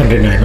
తండ్రి నాయన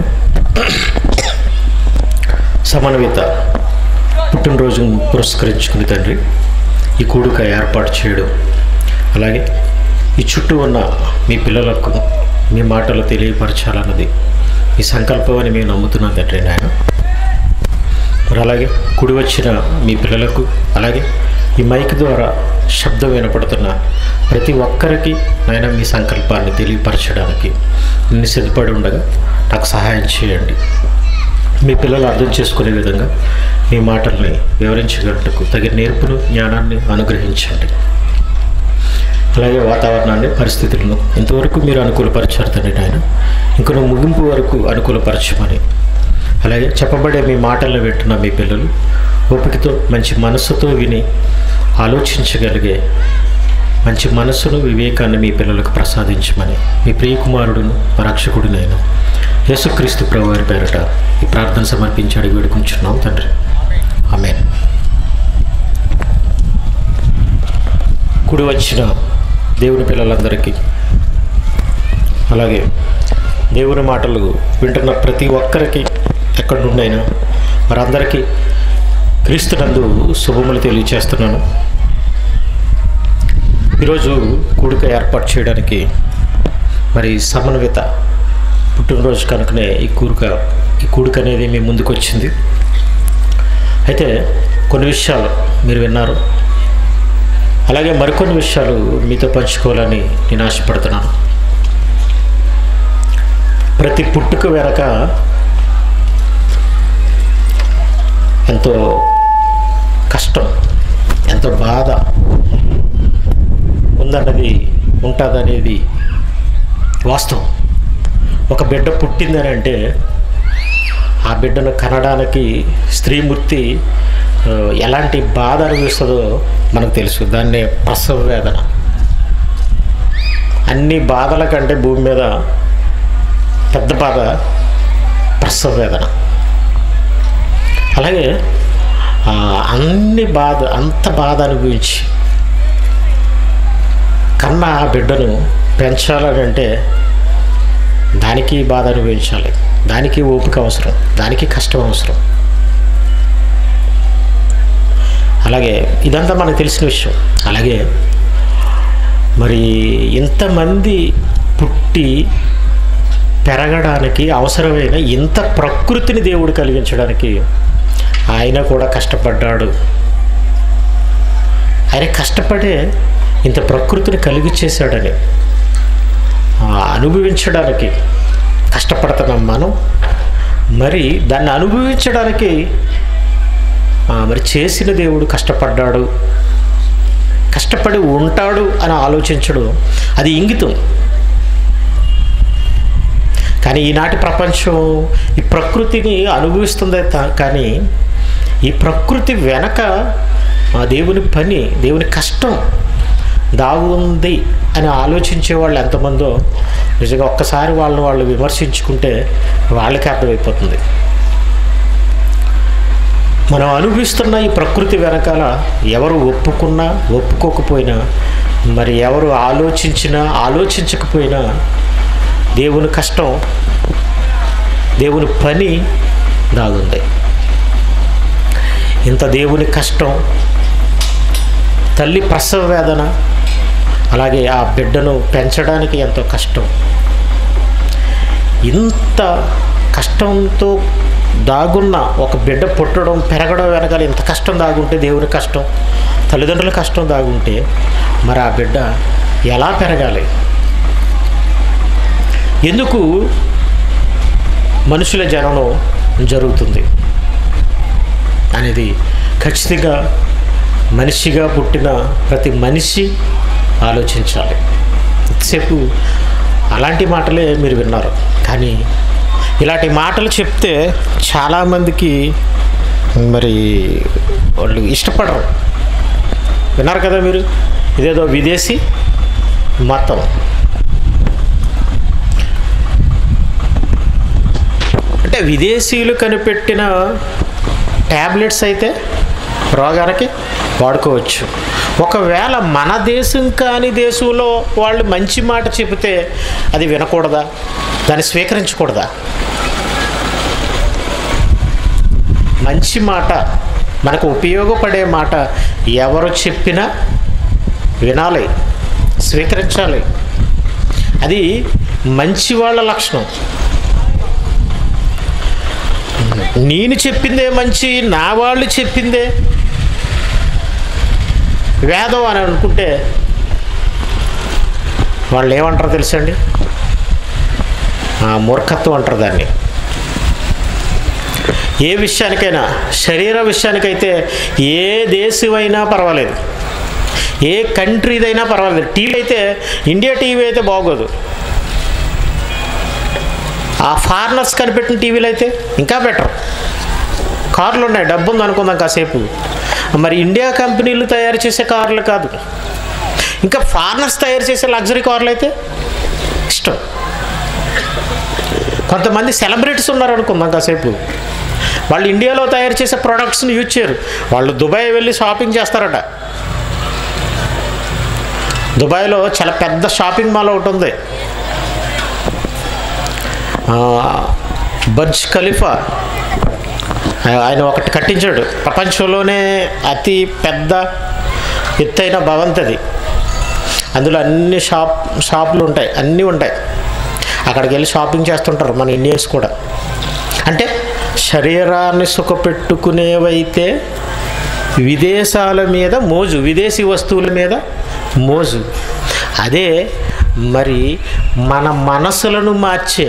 సమన్విత పుట్టినరోజు పురస్కరించుకుంది తండ్రి ఈ కూడుక ఏర్పాటు చేయడం అలాగే ఈ చుట్టూ ఉన్న మీ పిల్లలకు మీ మాటలు తెలియపరచాలన్నది మీ సంకల్పం అని మేము నమ్ముతున్నాం తండ్రి నాయన మరి అలాగే కుడి వచ్చిన మీ పిల్లలకు అలాగే ఈ మైక్ ద్వారా శబ్దం వినపడుతున్న ప్రతి ఒక్కరికి నాయన మీ సంకల్పాన్ని తెలియపరచడానికి నేను సిద్ధపడి ఉండగా నాకు సహాయం చేయండి మీ పిల్లలు అర్థం చేసుకునే విధంగా మీ మాటల్ని వివరించగలటకు తగిన నేర్పును జ్ఞానాన్ని అనుగ్రహించండి అలాగే వాతావరణాన్ని పరిస్థితులను ఇంతవరకు మీరు అనుకూలపరిచారు తండ్రి నాయన ఇంకొన ముగింపు వరకు అనుకూలపరచమని అలాగే చెప్పబడే మీ మాటలను వింటున్న మీ పిల్లలు ఓపికతో మంచి మనస్సుతో విని ఆలోచించగలిగే మంచి మనస్సును వివేకాన్ని మీ పిల్లలకు ప్రసాదించమని మీ ప్రియకుమారుడును మా రక్షకుడినైన యేసుక్రీస్తు ప్రభు వారి పేరట ఈ ప్రార్థన సమర్పించి అడిగి వేడుకుంటున్నాం తండ్రి ఆమె కుడి వచ్చిన దేవుని పిల్లలందరికీ అలాగే దేవుని మాటలు వింటున్న ప్రతి ఒక్కరికి ఎక్కడి నుండైనా మరందరికీ క్రీస్తునందు శుభములు తెలియచేస్తున్నాను ఈరోజు కూడిక ఏర్పాటు చేయడానికి మరి సమన్విత పుట్టినరోజు కనుకనే ఈ కూడిక ఈ కూడిక అనేది మీ ముందుకు వచ్చింది అయితే కొన్ని విషయాలు మీరు విన్నారు అలాగే మరికొన్ని విషయాలు మీతో పంచుకోవాలని నేను ఆశపడుతున్నాను ప్రతి పుట్టుక వెనక ఎంతో కష్టం ఎంతో బాధ ఉందన్నది ఉంటుందనేది వాస్తవం ఒక బిడ్డ పుట్టిందని అంటే ఆ బిడ్డను కనడానికి స్త్రీమూర్తి ఆ, ఎలాంటి బాధ అనుభవిస్తుందో మనకు తెలుసు దాన్నే ప్రసవ వేదన అన్ని బాధల కంటే భూమి మీద పెద్ద బాధ ప్రసవ వేదన అలాగే ఆ, అన్ని బాధ అంత బాధ అనుభవించి కన్న ఆ బిడ్డను పెంచాలని అంటే దానికి బాధ అనుభవించాలి దానికి ఓపిక అవసరం దానికి కష్టం అవసరం అలాగే ఇదంతా మనకు తెలిసిన విషయం అలాగే మరి ఇంతమంది పుట్టి పెరగడానికి అవసరమైన ఇంత ప్రకృతిని దేవుడు కలిగించడానికి ఆయన కూడా కష్టపడ్డాడు ఆయన కష్టపడే ఇంత ప్రకృతిని కలిగి చేశాడని ఆ, అనుభవించడానికి కష్టపడుతున్నాం మనం మరి దాన్ని అనుభవించడానికి ఆ, మరి చేసిన దేవుడు కష్టపడ్డాడు కష్టపడి ఉంటాడు అని ఆలోచించడం అది ఇంగితం కానీ ఈనాటి ప్రపంచం ఈ ప్రకృతిని అనుభవిస్తుందే తా- కానీ ఈ ప్రకృతి వెనక ఆ దేవుని పని దేవుని కష్టం దాగుంది అని ఆలోచించే వాళ్ళు ఎంతమందో నిజంగా ఒక్కసారి వాళ్ళని వాళ్ళు విమర్శించుకుంటే వాళ్ళకి అర్థమైపోతుంది మనం అనుభవిస్తున్న ఈ ప్రకృతి వెనకాల ఎవరు ఒప్పుకున్నా ఒప్పుకోకపోయినా మరి ఎవరు ఆలోచించినా ఆలోచించకపోయినా దేవుని కష్టం దేవుని పని దాగుంది ఇంత దేవుని కష్టం తల్లి ప్రసవ వేదన అలాగే ఆ బిడ్డను పెంచడానికి ఎంతో కష్టం ఇంత కష్టంతో దాగున్న ఒక బిడ్డ పుట్టడం పెరగడం వెనకాల ఇంత కష్టం దాగుంటే దేవుని కష్టం తల్లిదండ్రుల కష్టం దాగుంటే మరి ఆ బిడ్డ ఎలా పెరగాలి ఎందుకు మనుషుల జననం జరుగుతుంది అనేది ఖచ్చితంగా మనిషిగా పుట్టిన ప్రతి మనిషి ఆలోచించాలి ఎంతసేపు అలాంటి మాటలే మీరు విన్నారు కానీ ఇలాంటి మాటలు చెప్తే చాలామందికి మరి వాళ్ళు ఇష్టపడరు విన్నారు కదా మీరు ఇదేదో విదేశీ మతం అంటే విదేశీయులు కనిపెట్టిన ట్యాబ్లెట్స్ అయితే రోగానికి వాడుకోవచ్చు ఒకవేళ మన దేశం కాని దేశంలో వాళ్ళు మంచి మాట చెబితే అది వినకూడదా దాన్ని స్వీకరించకూడదా మంచి మాట మనకు ఉపయోగపడే మాట ఎవరు చెప్పినా వినాలి స్వీకరించాలి అది మంచి వాళ్ళ లక్షణం నేను చెప్పిందే మంచి నా వాళ్ళు చెప్పిందే వేదం అని అనుకుంటే వాళ్ళు ఏమంటారో తెలుసండి ఆ, మూర్ఖత్వం అంటారు దాన్ని ఏ విషయానికైనా శరీర విషయానికైతే ఏ దేశమైనా పర్వాలేదు ఏ కంట్రీదైనా పర్వాలేదు టీవీ అయితే ఇండియా టీవీ అయితే బాగోదు ఆ ఫారినర్స్ కనిపెట్టిన టీవీలు అయితే ఇంకా బెటర్ కార్లు ఉన్నాయి డబ్బు ఉంది అనుకుందాం కాసేపు మరి ఇండియా కంపెనీలు తయారు చేసే కార్లు కాదు ఇంకా ఫారినర్స్ తయారు చేసే లగ్జరీ కార్లు అయితే ఇష్టం కొంతమంది సెలబ్రిటీస్ ఉన్నారు అనుకుందాం కాసేపు వాళ్ళు ఇండియాలో తయారు చేసే ప్రోడక్ట్స్ని యూజ్ చేయరు వాళ్ళు దుబాయ్ వెళ్ళి షాపింగ్ చేస్తారట దుబాయ్లో చాలా పెద్ద షాపింగ్ మాల్ ఒకటి ఉంది ఆ, బర్జ్ ఖలీఫా ఆయన ఒకటి కట్టించాడు ప్రపంచంలోనే అతి పెద్ద ఎత్తైన భవంతది అందులో అన్ని షాప్ షాపులు ఉంటాయి అన్నీ ఉంటాయి అక్కడికి వెళ్ళి షాపింగ్ చేస్తుంటారు మన ఇండియన్స్ కూడా అంటే శరీరాన్ని సుఖపెట్టుకునేవైతే విదేశాల మీద మోజు విదేశీ వస్తువుల మీద మోజు అదే మరి మన మనసులను మార్చే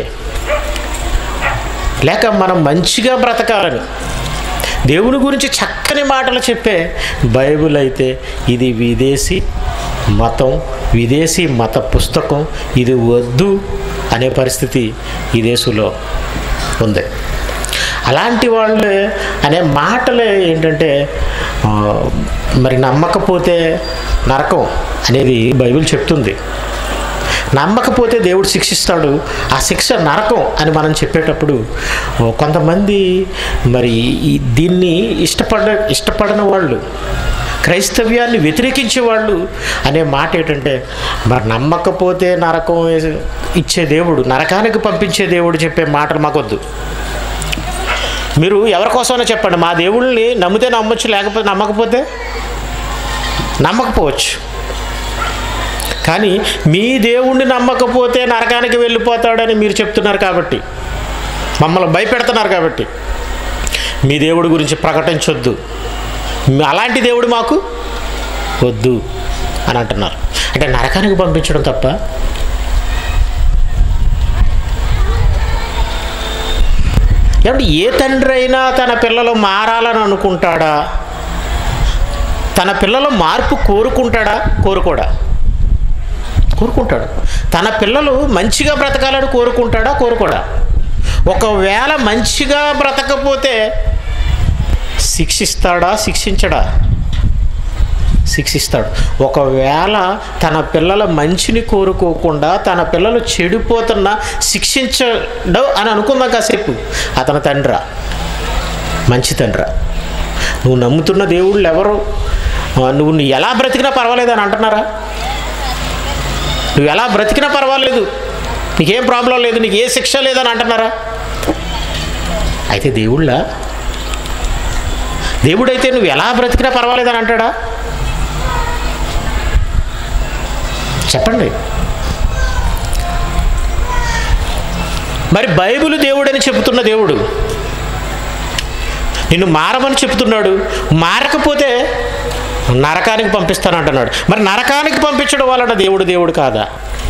లేక మనం మంచిగా బ్రతకాలని దేవుని గురించి చక్కని మాటలు చెప్పే బైబిల్ అయితే ఇది విదేశీ మతం విదేశీ మత పుస్తకం ఇది వద్దు అనే పరిస్థితి ఈ దేశంలో ఉంది అలాంటి వాళ్ళు అనే మాటలే ఏంటంటే ఆ, మరి నమ్మకపోతే నరకం అనేది బైబిల్ చెప్తుంది నమ్మకపోతే దేవుడు శిక్షిస్తాడు ఆ శిక్ష నరకం అని మనం చెప్పేటప్పుడు ఓ, కొంతమంది మరి ఈ దీన్ని ఇష్టపడ ఇష్టపడని వాళ్ళు క్రైస్తవ్యాన్ని వ్యతిరేకించే వాళ్ళు అనే మాట ఏంటంటే మరి నమ్మకపోతే నరకం వేసి- ఇచ్చే దేవుడు నరకానికి పంపించే దేవుడు చెప్పే మాటలు మాకొద్దు మీరు ఎవరి కోసమైనా చెప్పండి మా దేవుళ్ళని నమ్మితే నమ్మొచ్చు లేకపోతే నమ్మకపోతే నమ్మకపోవచ్చు కానీ మీ దేవుణ్ణి నమ్మకపోతే నరకానికి వెళ్ళిపోతాడని మీరు చెప్తున్నారు కాబట్టి మమ్మల్ని భయపెడుతున్నారు కాబట్టి మీ దేవుడి గురించి ప్రకటించొద్దు మీ- అలాంటి దేవుడు మాకు వద్దు అని అంటున్నారు అంటే నరకానికి పంపించడం తప్ప ఏమంటే ఏ తండ్రి అయినా తన పిల్లలు మారాలని అనుకుంటాడా తన పిల్లలు మార్పు కోరుకుంటాడా కోరుకోడా కోరుకుంటాడు తన పిల్లలు మంచిగా బ్రతకాలని కోరుకుంటాడా కోరుకోడా ఒకవేళ మంచిగా బ్రతకపోతే శిక్షిస్తాడా శిక్షించడా శిక్షిస్తాడు ఒకవేళ తన పిల్లల మంచిని కోరుకోకుండా తన పిల్లలు చెడిపోతున్నా శిక్షించడు అని అనుకుందాం కాసేపు అతని తండ్రా మంచి తండ్రా నువ్వు నమ్ముతున్న దేవుళ్ళు ఎవరు ఆ, నువ్వు నీ ఎలా బ్రతికినా పర్వాలేదు అని అంటున్నారా నువ్వు ఎలా బ్రతికినా పర్వాలేదు నీకేం ప్రాబ్లం లేదు నీకు ఏ శిక్ష లేదని అంటున్నారా అయితే దేవుళ్ళ దేవుడైతే నువ్వు ఎలా బ్రతికినా పర్వాలేదని అంటాడా చెప్పండి మరి బైబిల్ దేవుడని చెబుతున్న దేవుడు నిన్ను మారమని చెప్తున్నాడు మారకపోతే నరకానికి పంపిస్తానంటున్నాడు మరి నరకానికి పంపించడం వలన దేవుడు దేవుడు కాదా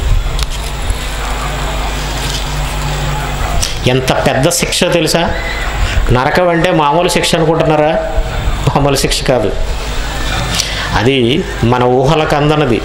ఎంత పెద్ద శిక్ష తెలుసా నరకం అంటే మామూలు శిక్ష అనుకుంటున్నారా మామూలు శిక్ష కాదు అది మన ఊహలకు అందనది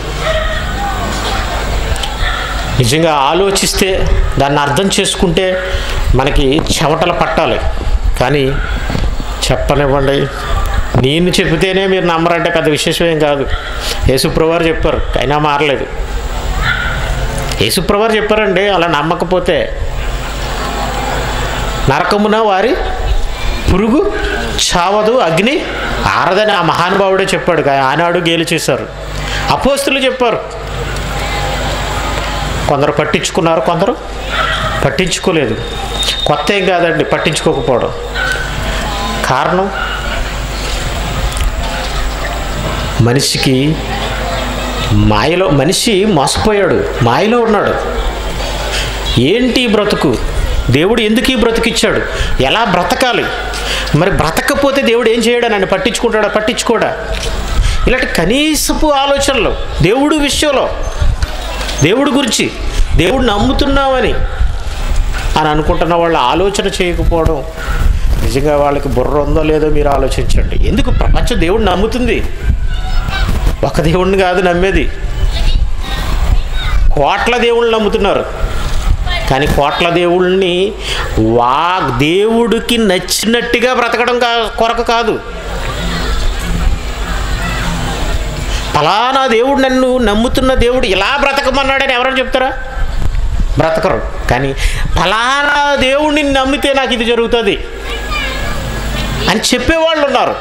నిజంగా ఆలోచిస్తే దాన్ని అర్థం చేసుకుంటే మనకి చెమటలు పట్టాలి కానీ చెప్పనివ్వండి నేను చెబితేనే మీరు నమ్మరంటే పెద్ద విశేషం ఏం కాదు యేసుప్రవారు చెప్పారు అయినా మారలేదు యేసుప్రవారు చెప్పారండి అలా నమ్మకపోతే నరకమున వారి పురుగు చావదు అగ్ని ఆరదని ఆ మహానుభావుడే చెప్పాడు కా- ఆనాడు గేలు చేశారు అపోస్తులు చెప్పారు కొందరు పట్టించుకున్నారు కొందరు పట్టించుకోలేదు కొత్త ఏం కాదండి పట్టించుకోకపోవడం కారణం మనిషికి మాయలో మనిషి మోసపోయాడు మాయలో ఉన్నాడు ఏంటి ఈ బ్రతుకు దేవుడు ఎందుకు ఈ బ్రతుకిచ్చాడు ఎలా బ్రతకాలి మరి బ్రతకపోతే దేవుడు ఏం చేయడా నన్ను పట్టించుకుంటాడా పట్టించుకోడా ఇలాంటి కనీసపు ఆలోచనలు దేవుడు విషయంలో దేవుడు గురించి దేవుడు నమ్ముతున్నామని అని అనుకుంటున్న వాళ్ళ ఆలోచన చేయకపోవడం నిజంగా వాళ్ళకి బుర్ర ఉందో లేదో మీరు ఆలోచించండి ఎందుకు ప్రపంచం దేవుడు నమ్ముతుంది ఒక దేవుడిని కాదు నమ్మేది కోట్ల దేవుళ్ళు నమ్ముతున్నారు కానీ కోట్ల దేవుళ్ళని వా దేవుడికి నచ్చినట్టుగా బ్రతకడం కా కొరకు కాదు ఫలానా దేవుడు నన్ను నమ్ముతున్న దేవుడు ఇలా బ్రతకమన్నాడని ఎవరైనా చెప్తారా బ్రతకరు కానీ ఫలానా దేవుడిని నమ్మితే నాకు ఇది జరుగుతుంది అని చెప్పేవాళ్ళు ఉన్నారు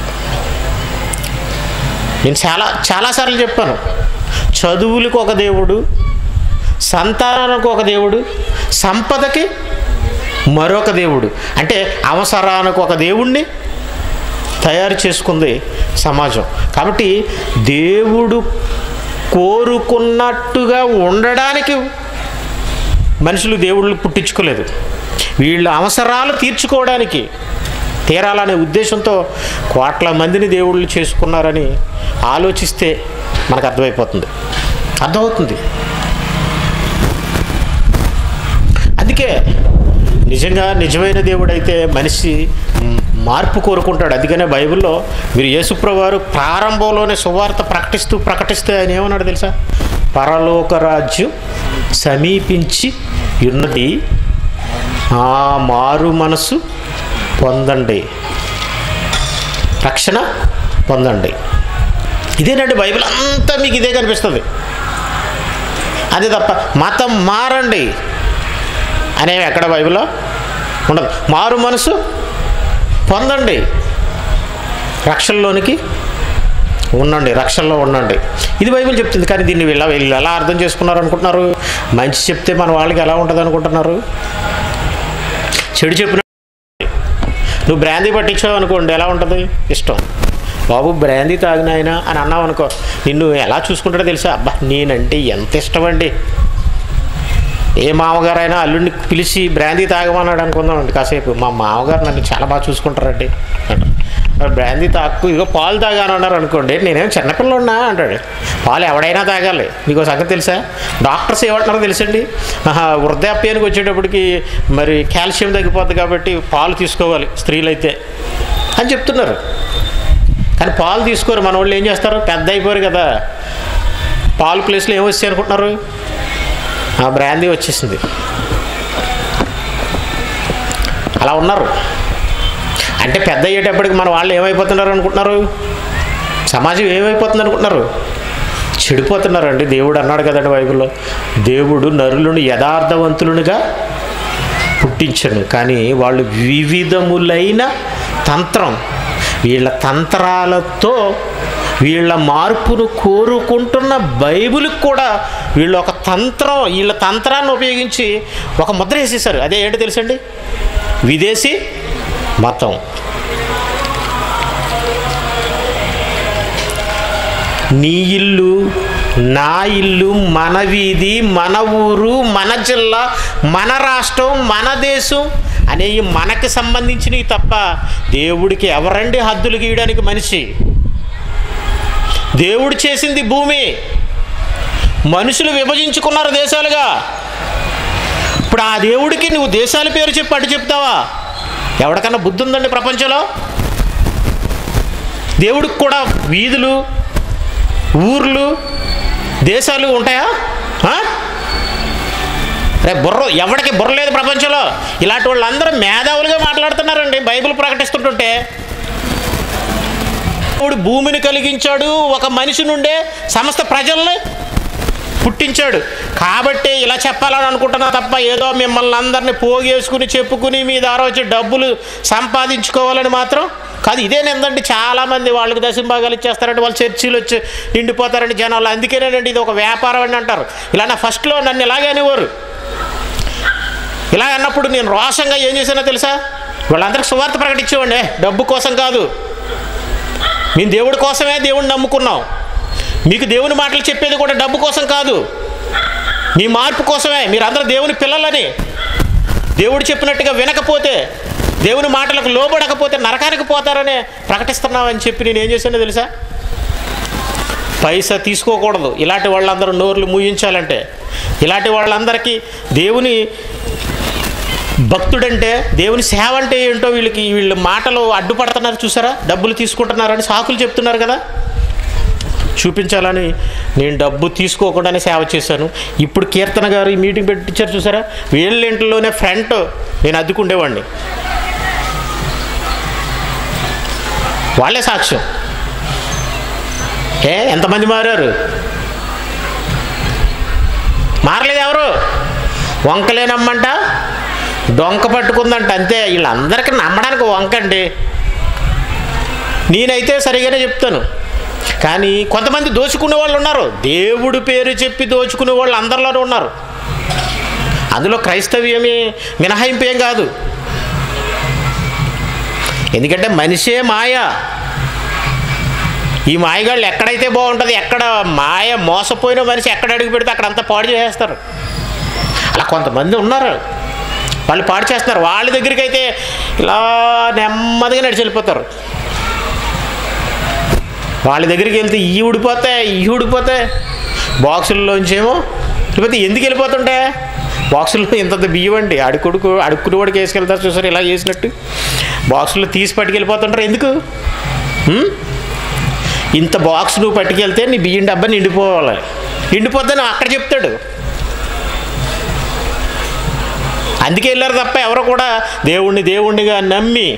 నేను చాలా చాలాసార్లు చెప్పాను చదువులకు ఒక దేవుడు సంతానానికి ఒక దేవుడు సంపదకి మరొక దేవుడు అంటే అవసరానికి ఒక దేవుణ్ణి తయారు చేసుకుంది సమాజం కాబట్టి దేవుడు కోరుకున్నట్టుగా ఉండడానికి మనుషులు దేవుళ్ళు పుట్టించుకోలేదు వీళ్ళ అవసరాలు తీర్చుకోవడానికి తీరాలనే ఉద్దేశంతో కోట్ల మందిని దేవుళ్ళు చేసుకున్నారని ఆలోచిస్తే మనకు అర్థమైపోతుంది అర్థమవుతుంది అందుకే నిజంగా నిజమైన దేవుడైతే మనిషి మ్, మార్పు కోరుకుంటాడు అందుకనే బైబిల్లో మీరు యేసుప్రవారు ప్రారంభంలోనే సువార్త ప్రకటిస్తూ ప్రకటిస్తే ఆయన ఏమన్నాడు తెలుసా పరలోక రాజ్యం సమీపించి ఉన్నది ఆ మారు మనసు పొందండి రక్షణ పొందండి ఇదేనండి బైబిల్ అంతా మీకు ఇదే కనిపిస్తుంది అదే తప్ప మతం మారండి అనేవి ఎక్కడ బైబిల్లో ఉండదు మారు మనసు పొందండి రక్షణలోనికి ఉండండి రక్షణలో ఉండండి ఇది బైబిల్ చెప్తుంది కానీ దీన్ని వీళ్ళ వీళ్ళు ఎలా అర్థం చేసుకున్నారు అనుకుంటున్నారు మంచి చెప్తే మన వాళ్ళకి ఎలా ఉంటుంది అనుకుంటున్నారు చెడు చెప్పిన నువ్వు బ్రాందీ పట్టించావు అనుకోండి ఎలా ఉంటుంది ఇష్టం బాబు బ్రాందీ తాగినాయన అని అన్నావు అనుకో నిన్ను ఎలా చూసుకుంటాడో తెలుసా అబ్బా నేనంటే ఎంత ఇష్టం అండి ఏ మామగారైనా అల్లుడిని పిలిచి బ్రాందీ తాగమన్నాడు అనుకుందామండి కాసేపు మా మామగారు నన్ను చాలా బాగా చూసుకుంటారండి అంటాడు. మరి బ్రాందీ తాకు ఇదిగో పాలు తాగాను అన్నారు అనుకోండి నేనేం చిన్నపిల్లన్నా అంటాడు పాలు ఎవడైనా తాగాలి మీకు సంగతి తెలుసా డాక్టర్స్ ఏమంటున్నారో తెలుసండి ఆహా, వృద్ధాప్యానికి వచ్చేటప్పటికి మరి కాల్షియం తగ్గిపోద్ది కాబట్టి పాలు తీసుకోవాలి స్త్రీలైతే అని చెప్తున్నారు కానీ పాలు తీసుకోరు మన వాళ్ళు ఏం చేస్తారు పెద్ద అయిపోయారు కదా పాలు ప్లేస్లో ఏం వస్తాయి అనుకుంటున్నారు ఆ బ్రాందీ వచ్చేసింది అలా ఉన్నారు అంటే పెద్ద అయ్యేటప్పటికి మన వాళ్ళు ఏమైపోతున్నారు అనుకుంటున్నారు సమాజం ఏమైపోతుంది అనుకుంటున్నారు చెడిపోతున్నారండి దేవుడు అన్నాడు కదండి బైబిల్లో దేవుడు నరులను యథార్థవంతులుగా పుట్టించను కానీ వాళ్ళు వివిధములైన తంత్రం వీళ్ళ తంత్రాలతో వీళ్ళ మార్పును కోరుకుంటున్న బైబిల్కి కూడా వీళ్ళు ఒక తంత్రం వీళ్ళ తంత్రాన్ని ఉపయోగించి ఒక ముద్ర వేసేసారు అదే ఏంటో తెలుసండి విదేశీ మతం నీ ఇల్లు నా ఇల్లు మన వీధి మన ఊరు మన జిల్లా మన రాష్ట్రం మన దేశం అనేవి మనకి సంబంధించినవి తప్ప దేవుడికి ఎవరండి హద్దులు గీయడానికి మనిషి దేవుడు చేసింది భూమి మనుషులు విభజించుకున్నారు దేశాలుగా ఇప్పుడు ఆ దేవుడికి నువ్వు దేశాల పేరు చెప్పి అటు చెప్తావా ఎవరికన్నా బుద్ధి ఉందండి ప్రపంచంలో దేవుడికి కూడా వీధులు ఊర్లు దేశాలు ఉంటాయా ఆ? రే బుర్ర ఎవడికి బుర్ర లేదు ప్రపంచంలో ఇలాంటి వాళ్ళందరూ మేధావులుగా మాట్లాడుతున్నారండి బైబిల్ ప్రకటిస్తుంటుంటే దేవుడు భూమిని కలిగించాడు ఒక మనిషి నుండే సమస్త ప్రజల్ని పుట్టించాడు కాబట్టి ఇలా చెప్పాలని అనుకుంటున్నా తప్ప ఏదో మిమ్మల్ని అందరినీ పోగేసుకుని చెప్పుకుని మీ ద్వారా వచ్చి డబ్బులు సంపాదించుకోవాలని మాత్రం కాదు ఇదేనందండి చాలామంది వాళ్ళకి దశంభాగాలు ఇచ్చేస్తారంటే వాళ్ళు చర్చీలు వచ్చి నిండిపోతారండి జనాలు అందుకేనేనండి ఇది ఒక వ్యాపారం అని అంటారు ఇలా నా ఫస్ట్లో నన్ను ఇలాగే అనేవారు ఇలా అన్నప్పుడు నేను రోషంగా ఏం చేశానో తెలుసా వాళ్ళందరికీ సువార్త ప్రకటించేవాడిని "ఏ, డబ్బు కోసం కాదు మేము దేవుడి కోసమే దేవుడిని నమ్ముకున్నాం మీకు దేవుని మాటలు చెప్పేది కూడా డబ్బు కోసం కాదు మీ మార్పు కోసమే మీరందరూ దేవుని పిల్లలని దేవుడు చెప్పినట్టుగా వినకపోతే దేవుని మాటలకు లోబడకపోతే నరకానికి పోతారనే ప్రకటిస్తున్నామని చెప్పి నేను ఏం చేశానో తెలుసా పైసా తీసుకోకూడదు ఇలాంటి వాళ్ళందరూ నోర్లు మూయించాలంటే ఇలాంటి వాళ్ళందరికీ దేవుని భక్తుడంటే దేవుని సేవ అంటే ఏంటో వీళ్ళకి వీళ్ళ మాటలు అడ్డుపడుతున్నారు చూసారా డబ్బులు తీసుకుంటున్నారని సాకులు చెప్తున్నారు కదా చూపించాలని నేను డబ్బు తీసుకోకుండానే సేవ చేశాను ఇప్పుడు కీర్తన గారు ఈ మీటింగ్ పెట్టించారు చూసారా వీళ్ళ ఇంట్లోనే ఫ్రంట్ నేను అద్దుకుండేవాడిని వాళ్ళే సాక్ష్యం ఏ ఎంతమంది మారారు మారలేదు ఎవరు వంకలేనమ్మంట డొంక పట్టుకుందంట అంతే వీళ్ళందరికీ నమ్మడానికి వంకండి నేనైతే సరిగానే చెప్తాను కానీ కొంతమంది దోచుకునే వాళ్ళు ఉన్నారు దేవుడి పేరు చెప్పి దోచుకునే వాళ్ళు అందరిలోనూ ఉన్నారు అందులో క్రైస్తవ్యమే మినహాయింపు ఏం కాదు ఎందుకంటే మనిషే మాయ ఈ మాయగాళ్ళు ఎక్కడైతే బాగుంటుంది ఎక్కడ మాయ మోసపోయిన మనిషి ఎక్కడ అడుగు పెడితే అక్కడ అంతా పాడు చేసేస్తారు అలా కొంతమంది ఉన్నారు వాళ్ళు పాడు చేస్తున్నారు వాళ్ళ దగ్గరికి అయితే ఇలా నెమ్మదిగా నడిచి వెళ్ళిపోతారు వాళ్ళ దగ్గరికి వెళ్తే ఈ ఊడిపోతే ఈ ఊడిపోతే బాక్సుల్లోంచేమో లేకపోతే ఎందుకు వెళ్ళిపోతుంటే బాక్సుల్లో ఇంత బియ్యం అండి అడుకుడుకు అడుక్కుని వాడికి వేసుకెళ్తారు చూసారు ఇలా చేసినట్టు బాక్సుల్లో తీసి పట్టుకెళ్ళిపోతుంటారు ఎందుకు ఉం? ఇంత బాక్స్ నువ్వు పట్టుకెళ్తే నీ బియ్యం డబ్బా నిండిపోవాలి నిండిపోద్దని అక్కడ చెప్తాడు అందుకే వెళ్ళారు తప్ప ఎవరు కూడా దేవుణ్ణి దేవుణ్ణిగా నమ్మి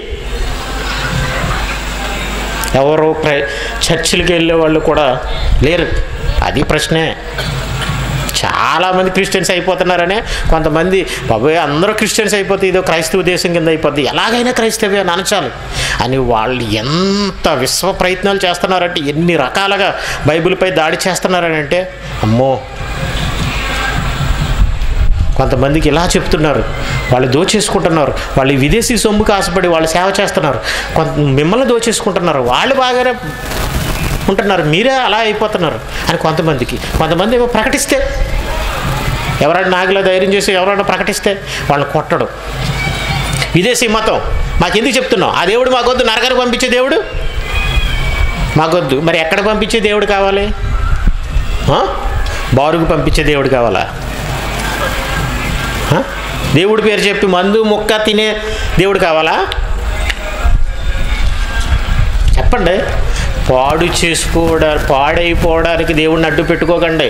ఎవరు ప్ర చర్చిలకు వెళ్ళే వాళ్ళు కూడా లేరు అది ప్రశ్నే చాలామంది క్రిస్టియన్స్ అయిపోతున్నారనే కొంతమంది బాబాయ్ అందరూ క్రిస్టియన్స్ అయిపోతే ఇదో క్రైస్తవ దేశం కింద అయిపోద్ది ఎలాగైనా క్రైస్తవ్యాన్ని అనచాలి అని వాళ్ళు ఎంత విశ్వ ప్రయత్నాలు చేస్తున్నారంటే ఎన్ని రకాలుగా బైబిల్పై దాడి చేస్తున్నారని అంటే అమ్మో కొంతమందికి ఇలా చెప్తున్నారు వాళ్ళు దోచేసుకుంటున్నారు వాళ్ళు ఈ విదేశీ సొమ్ముకి ఆశపడి వాళ్ళు సేవ చేస్తున్నారు కొంత మిమ్మల్ని దోచేసుకుంటున్నారు వాళ్ళు బాగానే ఉంటున్నారు మీరే అలా అయిపోతున్నారు అని కొంతమందికి కొంతమంది ఏమో ప్రకటిస్తే ఎవరైనా నాగులా ధైర్యం చేసి ఎవరైనా ప్రకటిస్తే వాళ్ళని కొట్టడం విదేశీ మతం మాకెందుకు చెప్తున్నాం ఆ దేవుడు మాకొద్దు నరకానికి పంపించే దేవుడు మాకొద్దు మరి ఎక్కడ పంపించే దేవుడు కావాలి ఆ? బారుకు పంపించే దేవుడు కావాలా ఆ? దేవుడి పేరు చెప్పి మందు ముక్క తినే దేవుడు కావాలా చెప్పండి పాడు చేసుకోవడా పాడైపోవడానికి దేవుడిని అడ్డు పెట్టుకోకండి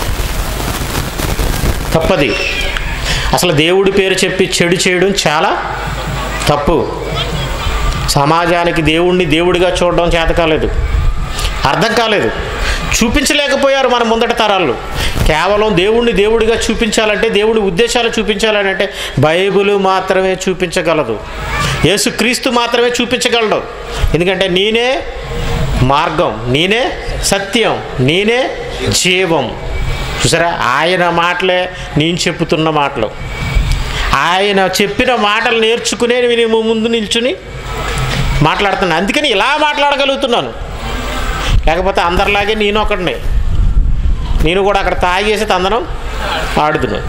తప్పది అసలు దేవుడి పేరు చెప్పి చెడు చేయడం చాలా తప్పు సమాజానికి దేవుణ్ణి దేవుడిగా చూడడం చేత కాలేదు అర్థం కాలేదు చూపించలేకపోయారు మన ముందట తరాలు కేవలం దేవుణ్ణి దేవుడిగా చూపించాలంటే దేవుడి ఉద్దేశాలు చూపించాలని అంటే బైబిల్ మాత్రమే చూపించగలదు యేసుక్రీస్తు మాత్రమే చూపించగలడు ఎందుకంటే నేనే మార్గం నేనే సత్యం నేనే జీవం చూసారా ఆయన మాటలే నేను చెప్పుతున్న మాటలు ఆయన చెప్పిన మాటలు నేర్చుకునే నేను ముందు నిల్చుని మాట్లాడుతున్నాను అందుకని ఇలా మాట్లాడగలుగుతున్నాను లేకపోతే అందరిలాగే నేను ఒకడిని నేను కూడా అక్కడ తాగేసి తందనం ఆడుతున్నాను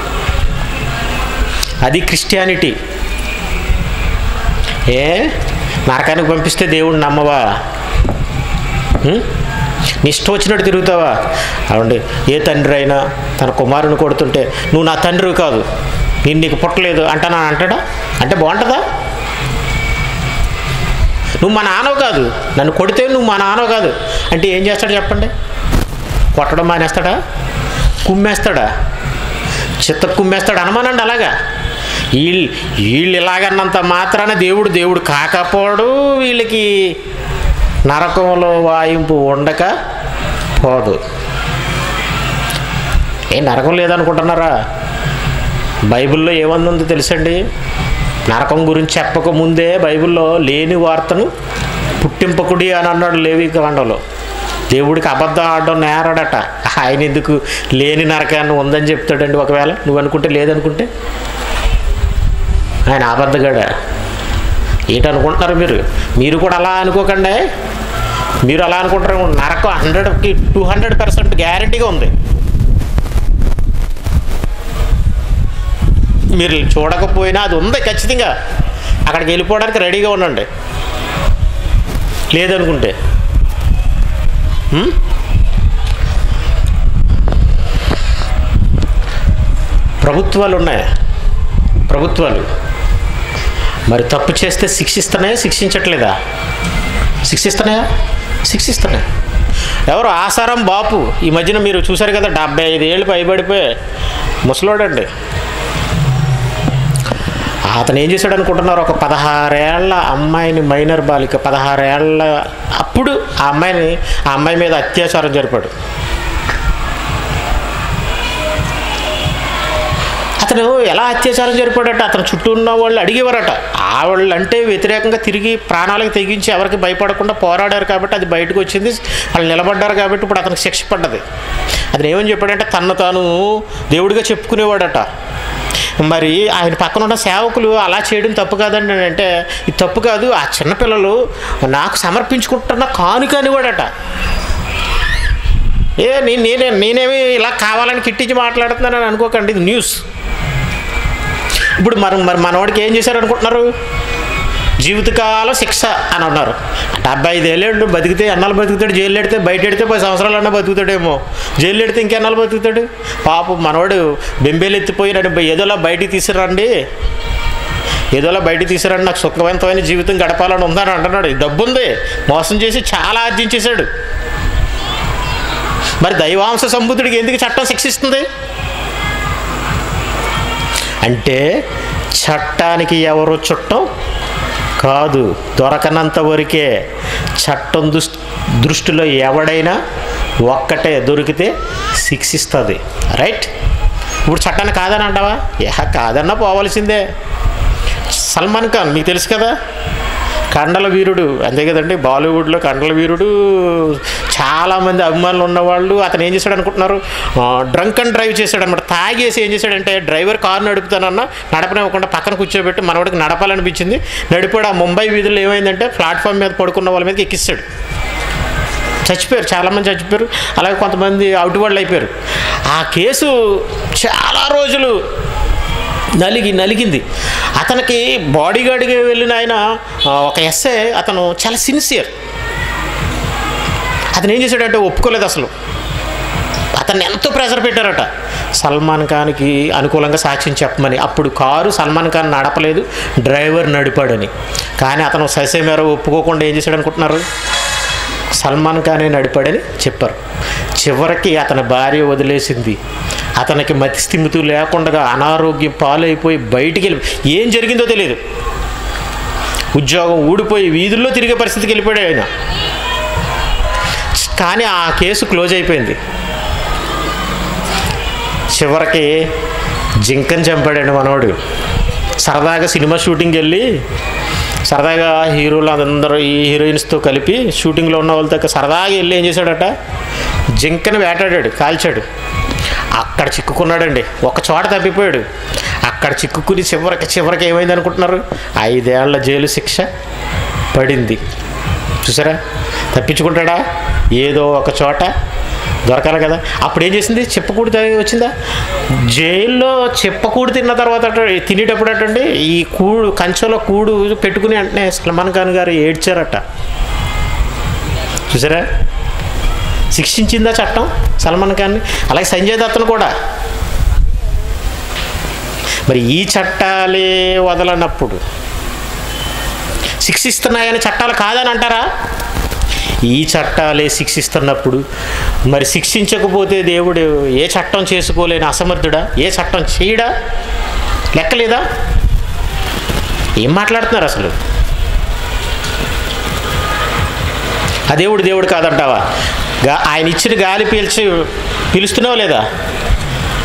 అది క్రిస్టియానిటీ ఏ నరకానికి పంపిస్తే దేవుడిని నమ్మవా ఉం? నీ ఇష్టం వచ్చినట్టు తిరుగుతావా అవండి ఏ తండ్రి అయినా తన కుమారుని కొడుతుంటే నువ్వు నా తండ్రి కాదు నేను నీకు పుట్టలేదు అంటానా అంటాడా అంటే బాగుంటుందా నువ్వు మా నాన్నవు కాదు నన్ను కొడితే నువ్వు మా నాన్నవు కాదు అంటే ఏం చేస్తాడు చెప్పండి కొట్టడం మానేస్తాడా కుమ్మేస్తాడా చిత్త కుమ్మేస్తాడు అనమానండి అలాగా వీళ్ళు వీళ్ళు ఇలాగన్నంత మాత్రాన దేవుడు దేవుడు కాకపోడు వీళ్ళకి నరకంలో వాయింపు ఉండక పోదు ఏం నరకం లేదనుకుంటున్నారా బైబిల్లో ఏమన్నా ఉందో తెలుసండి నరకం గురించి చెప్పక ముందే బైబిల్లో లేని వార్తను పుట్టింపకుడి అని అన్నాడు లేవి కాండంలో దేవుడికి అబద్ధం ఆడడం నేరాడట ఆయన ఎందుకు లేని నరకాన్ని ఉందని చెప్తాడండి ఒకవేళ నువ్వు అనుకుంటే లేదనుకుంటే ఆయన అబద్ధగాడ ఏంటనుకుంటున్నారు మీరు మీరు కూడా అలా అనుకోకండి మీరు అలా అనుకుంటారు నరకం హండ్రెడ్కి టూ హండ్రెడ్ పర్సెంట్ గ్యారంటీగా ఉంది మీరు చూడకపోయినా అది ఉంది ఖచ్చితంగా అక్కడికి వెళ్ళిపోవడానికి రెడీగా ఉండండి లేదనుకుంటే హ్మ్? ప్రభుత్వాలు ఉన్నాయి ప్రభుత్వాలు మరి తప్పు చేస్తే శిక్షిస్తున్నాయా శిక్షించట్లేదా శిక్షిస్తున్నాయా శిక్షిస్తున్నాయి ఎవరు ఆసారం బాపు ఈ మధ్యన మీరు చూశారు కదా డెబ్బై ఐదు ఏళ్ళు పైబడిపోయి ముసలోడండి అతను ఏం చేశాడు అనుకుంటున్నారు ఒక పదహారేళ్ల అమ్మాయిని మైనర్ బాలిక పదహారేళ్ల అప్పుడు ఆ అమ్మాయిని ఆ అమ్మాయి మీద అత్యాచారం జరిపాడు అతను ఎలా అత్యాచారం జరిపాడట అతను చుట్టూ ఉన్న వాళ్ళు అడిగేవారట ఆ వాళ్ళు అంటే వ్యతిరేకంగా తిరిగి ప్రాణాలకు తెగించి ఎవరికి భయపడకుండా పోరాడారు కాబట్టి అది బయటకు వచ్చింది వాళ్ళు నిలబడ్డారు కాబట్టి ఇప్పుడు అతనికి శిక్ష పడ్డది అతను ఏమని చెప్పాడంటే తను తాను దేవుడిగా చెప్పుకునేవాడట మరి ఆయన పక్కన ఉన్న సేవకులు అలా చేయడం తప్పు కాదండి అని అంటే ఇది తప్పు కాదు ఆ చిన్నపిల్లలు నాకు సమర్పించుకుంటున్న కానుక అనేవాడట ఏ నేను నేనే నేనేమి ఇలా కావాలని కిట్టించి మాట్లాడుతున్నానని అనుకోకండి ఇది న్యూస్ ఇప్పుడు మరి మరి మనవాడికి ఏం చేశారు అనుకుంటున్నారు జీవితకాలం శిక్ష అని అన్నారు డెబ్బై ఐదేళ్ళు బతికితే ఎన్నాళ్ళు బతుకుతాడు జైలు ఎడితే బయట ఎడితే పది సంవత్సరాలన్నా బతుకుతాడేమో జైలు ఎడితే ఇంకెన్నాళ్ళు బతుకుతాడు పాప మనవాడు బెంబేలు ఎత్తిపోయినాడు ఏదోలా బయటికి తీసుకురండి ఏదోలా బయటికి తీసుకురండి నాకు సుఖవంతమైన జీవితం గడపాలని ఉందని అంటున్నాడు డబ్బు ఉంది మోసం చేసి చాలా ఆర్జించేశాడు మరి దైవాంశ సంబుద్ధుడికి ఎందుకు చట్టం శిక్షిస్తుంది అంటే చట్టానికి ఎవరు చుట్టం కాదు దొరకనంత వరకే చట్టం దుస్ దృష్టిలో ఎవడైనా ఒక్కటే దొరికితే శిక్షిస్తుంది రైట్ ఇప్పుడు చట్టాన్ని కాదని అంటావా యహ కాదన్నా పోవలసిందే సల్మాన్ ఖాన్ మీకు తెలుసు కదా కండల వీరుడు అంతే కదండి బాలీవుడ్లో కండల వీరుడు చాలామంది అభిమానులు ఉన్నవాళ్ళు అతను ఏం చేశాడు అనుకుంటున్నారు డ్రంక్ అండ్ డ్రైవ్ చేశాడు అనమాట తాగేసి ఏం చేశాడంటే డ్రైవర్ కారు నడుపుతానన్నా నడపనివ్వకుండా పక్కన కూర్చోబెట్టి మనవాడికి నడపాలనిపించింది నడిపాడు ఆ ముంబై వీధుల్లో ఏమైందంటే ప్లాట్ఫామ్ మీద పడుకున్న వాళ్ళ మీదకి ఎక్కిస్తాడు చచ్చిపోయారు చాలామంది చచ్చిపోయారు అలాగే కొంతమంది అవుట్ వాళ్ళు అయిపోయారు ఆ కేసు చాలా రోజులు నలిగి నలిగింది అతనికి బాడీ గార్డ్గా వెళ్ళిన ఆయన ఆ, ఒక ఎస్ఏ అతను చాలా సిన్సియర్ అతను ఏం చేశాడంటే ఒప్పుకోలేదు అసలు అతన్ని ఎంతో ప్రెషర్ పెట్టారట సల్మాన్ ఖాన్కి అనుకూలంగా సాక్ష్యం చెప్పమని అప్పుడు కారు సల్మాన్ ఖాన్ నడపలేదు డ్రైవర్ నడిపాడని కానీ అతను ససేమేర ఒప్పుకోకుండా ఏం చేశాడు అనుకుంటున్నారు సల్మాన్ ఖానే నడిపాడని చెప్పారు చివరికి అతని భార్య వదిలేసింది అతనికి మతి స్థిమితు లేకుండా అనారోగ్యం పాలైపోయి బయటికి వెళ్ళి ఏం జరిగిందో తెలియదు ఉద్యోగం ఊడిపోయి వీధుల్లో తిరిగే పరిస్థితికి వెళ్ళిపోయాడు ఆయన కానీ ఆ కేసు క్లోజ్ అయిపోయింది చివరికి జింకని చంపాడండి మనోడు సరదాగా సినిమా షూటింగ్ వెళ్ళి సరదాగా హీరోలు అందరూ ఈ హీరోయిన్స్తో కలిపి షూటింగ్లో ఉన్న వాళ్ళతో సరదాగా వెళ్ళి ఏం చేశాడట జింకని వేటాడాడు కాల్చాడు అక్కడ చిక్కుకున్నాడండి ఒక చోట తప్పిపోయాడు అక్కడ చిక్కుకుని చివరికి చివరికి ఏమైంది అనుకుంటున్నారు ఐదేళ్ల జైలు శిక్ష పడింది చూసారా తప్పించుకుంటాడా ఏదో ఒక చోట దొరకాలి కదా అప్పుడు ఏం చేసింది చెప్పకూడి తాగి వచ్చిందా జైల్లో చెప్పకూడి తిన్న తర్వాత అట తినేటప్పుడు అటండి ఈ కూడు కంచెలో కూడు పెట్టుకుని అంటే సల్మాన్ ఖాన్ గారు ఏడ్చారట చూసారా శిక్షించిందా చట్టం సల్మాన్ ఖాన్ని అలాగే సంజయ్ దత్తను కూడా మరి ఈ చట్టాలే వదలనప్పుడు శిక్షిస్తున్నాయని చట్టాలు కాదని అంటారా ఈ చట్టాలే శిక్షిస్తున్నప్పుడు మరి శిక్షించకపోతే దేవుడు ఏ చట్టం చేసుకోలేని అసమర్థుడా ఏ చట్టం చేయడా లెక్కలేదా ఏం మాట్లాడుతున్నారు అసలు ఆ దేవుడు దేవుడు కాదంటావా గా ఆయన ఇచ్చిన గాలి పీల్చి పిలుస్తున్నావా లేదా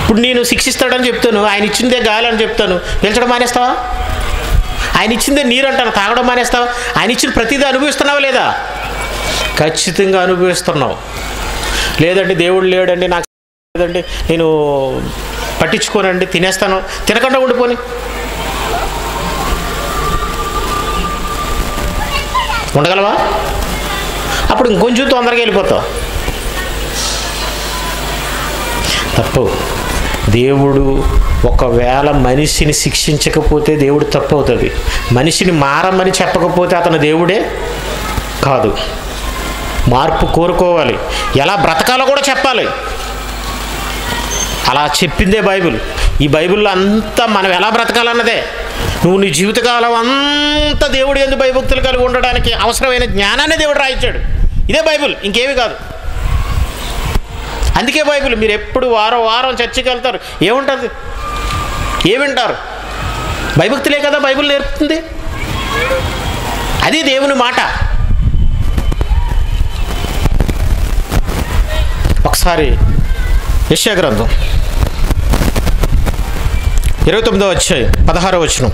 ఇప్పుడు నేను శిక్షిస్తాడని చెప్తాను ఆయన ఇచ్చిందే గాలి అని చెప్తాను పీల్చడం మానేస్తావా ఆయన ఇచ్చిందే నీరు అంటాను తాగడం మానేస్తావా ఆయన ఇచ్చిన ప్రతిదీ అనుభవిస్తున్నావా లేదా ఖచ్చితంగా అనుభవిస్తున్నావు లేదండి దేవుడు లేడండి నాకు లేదండి నేను పట్టించుకోనండి తినేస్తాను తినకుండా ఉండిపోని ఉండగలవా అప్పుడు ఇంకొంచెం తొందరగా వెళ్ళిపోతావు తప్పు దేవుడు ఒకవేళ మనిషిని శిక్షించకపోతే దేవుడు తప్పు అవుతుంది మనిషిని మారమని చెప్పకపోతే అతను దేవుడే కాదు మార్పు కోరుకోవాలి ఎలా బ్రతకాలో కూడా చెప్పాలి అలా చెప్పిందే బైబిల్ ఈ బైబిల్లో అంతా మనం ఎలా బ్రతకాలన్నదే నువ్వు నీ జీవితకాలం అంతా దేవుడు ఎందుకు భయభక్తులు కలిగి ఉండడానికి అవసరమైన జ్ఞానాన్ని దేవుడు రాయించాడు ఇదే బైబిల్ ఇంకేమి కాదు అందుకే బైబిల్ మీరు ఎప్పుడు వారం వారం చర్చికి వెళ్తారు ఏముంటుంది ఏమింటారు భయభక్తులే కదా బైబిల్ నేర్పుతుంది అది దేవుని మాట ఒకసారి యశ్యా గ్రంథం ఇరవై తొమ్మిదో వచ్చాయి పదహారో వచ్చిన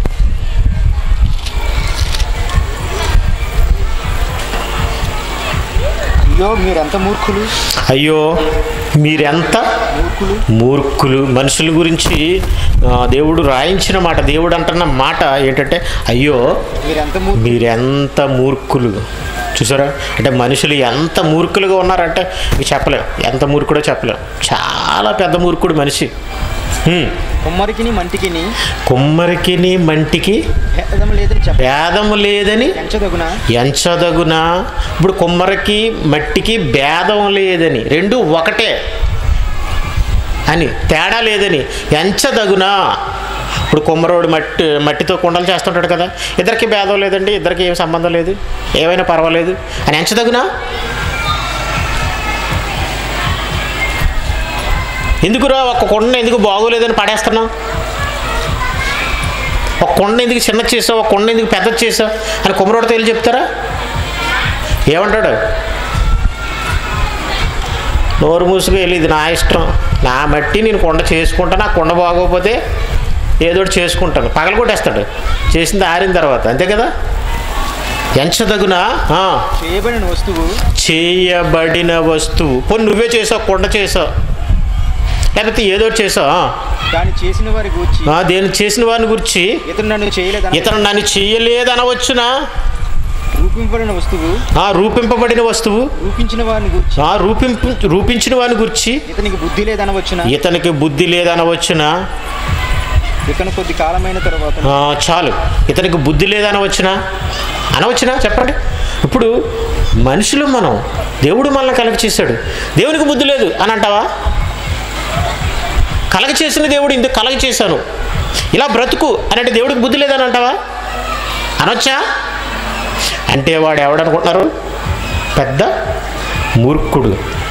అయ్యో మీరెంత మూర్ఖులు అయ్యో మీరెంత మూర్ఖులు మూర్ఖులు మనుషుల గురించి ఆ, దేవుడు రాయించిన మాట దేవుడు అంటున్న మాట ఏంటంటే అయ్యో మీరెంత మూర్ఖులు మీరెంత మూర్ఖులు చూసారా అంటే మనుషులు ఎంత మూర్ఖులుగా ఉన్నారంటే ఇక చెప్పలేం ఎంత మూర్ఖుడో చెప్పలేం చాలా పెద్ద మూర్ఖుడు మనిషి హ్మ్. కుమ్మరికిని మంటికిని కుమ్మరికిని మంటికి భేదం లేదని చెప్ప భేదము లేదని ఎంచదగున ఎంచదగునా ఇప్పుడు కుమ్మరికి మట్టికి భేదం లేదని రెండు ఒకటే అని తేడా లేదని ఎంచదగునా ఇప్పుడు కుమ్మరోడు మట్టి మట్టితో కుండలు చేస్తుంటాడు కదా ఇద్దరికి భేదం లేదండి ఇద్దరికి ఏం సంబంధం లేదు ఏమైనా పర్వాలేదు అని ఎంచదగునా ఎందుకురా ఒక కొండ ఎందుకు బాగోలేదని పడేస్తున్నావు ఒక కొండ ఎందుకు చిన్న చేసావు ఒక కొండ ఎందుకు పెద్ద చేసావు అని కుమ్మరోడితో వెళ్ళి చెప్తారా ఏమంటాడు నోరు మూసుకు వెళ్ళి ఇది నా ఇష్టం నా మట్టి నేను కొండ చేసుకుంటాను ఆ కొండ బాగోకపోతే ఏదో ఒకటి చేసుకుంటాను పగల కొట్టేస్తాడు చేసింది ఆరిన తర్వాత అంతే కదా ఎంచదగునా ఆ, చేయబడిన వస్తువు చేయబడిన వస్తువు పోనీ నువ్వే చేసావు కొండ చేసావు లేకపోతే ఏదో ఒకటి చేసావు ఆ. దాన్ని చేసిన వారి గూర్చి ఆ, దేని చేసిన వారిని గురించి ఇతను నన్ను చేయలేదని ఇతను నన్ను చేయలేదనవచ్చునా రూపింపబడిన వస్తువు ఆ రూపింపబడిన వస్తువు రూపించిన వారిని గూర్చి ఆ రూపింపు రూపించిన వారిని గురించి ఇతనికి బుద్ధి లేదనవచ్చున ఇతనికి బుద్ధి లేదనవచ్చునా ఇతను కొద్ది కాలమైన తర్వాత ఆ, చాలు ఇతనికి బుద్ధి లేదనవచ్చునా అనవచ్చునా చెప్పండి ఇప్పుడు మనుషులు మనం దేవుడు మనల్ని కలగ చేశాడు దేవునికి బుద్ధి లేదు అని అంటావా కలగ చేసిన దేవుడు ఇందుకు కలగ చేశాను ఇలా బ్రతుకు అని అంటే దేవుడికి బుద్ధి లేదని అంటావా అనొచ్చా అంటే వాడు ఎవడనుకుంటున్నారు పెద్ద మూర్ఖుడు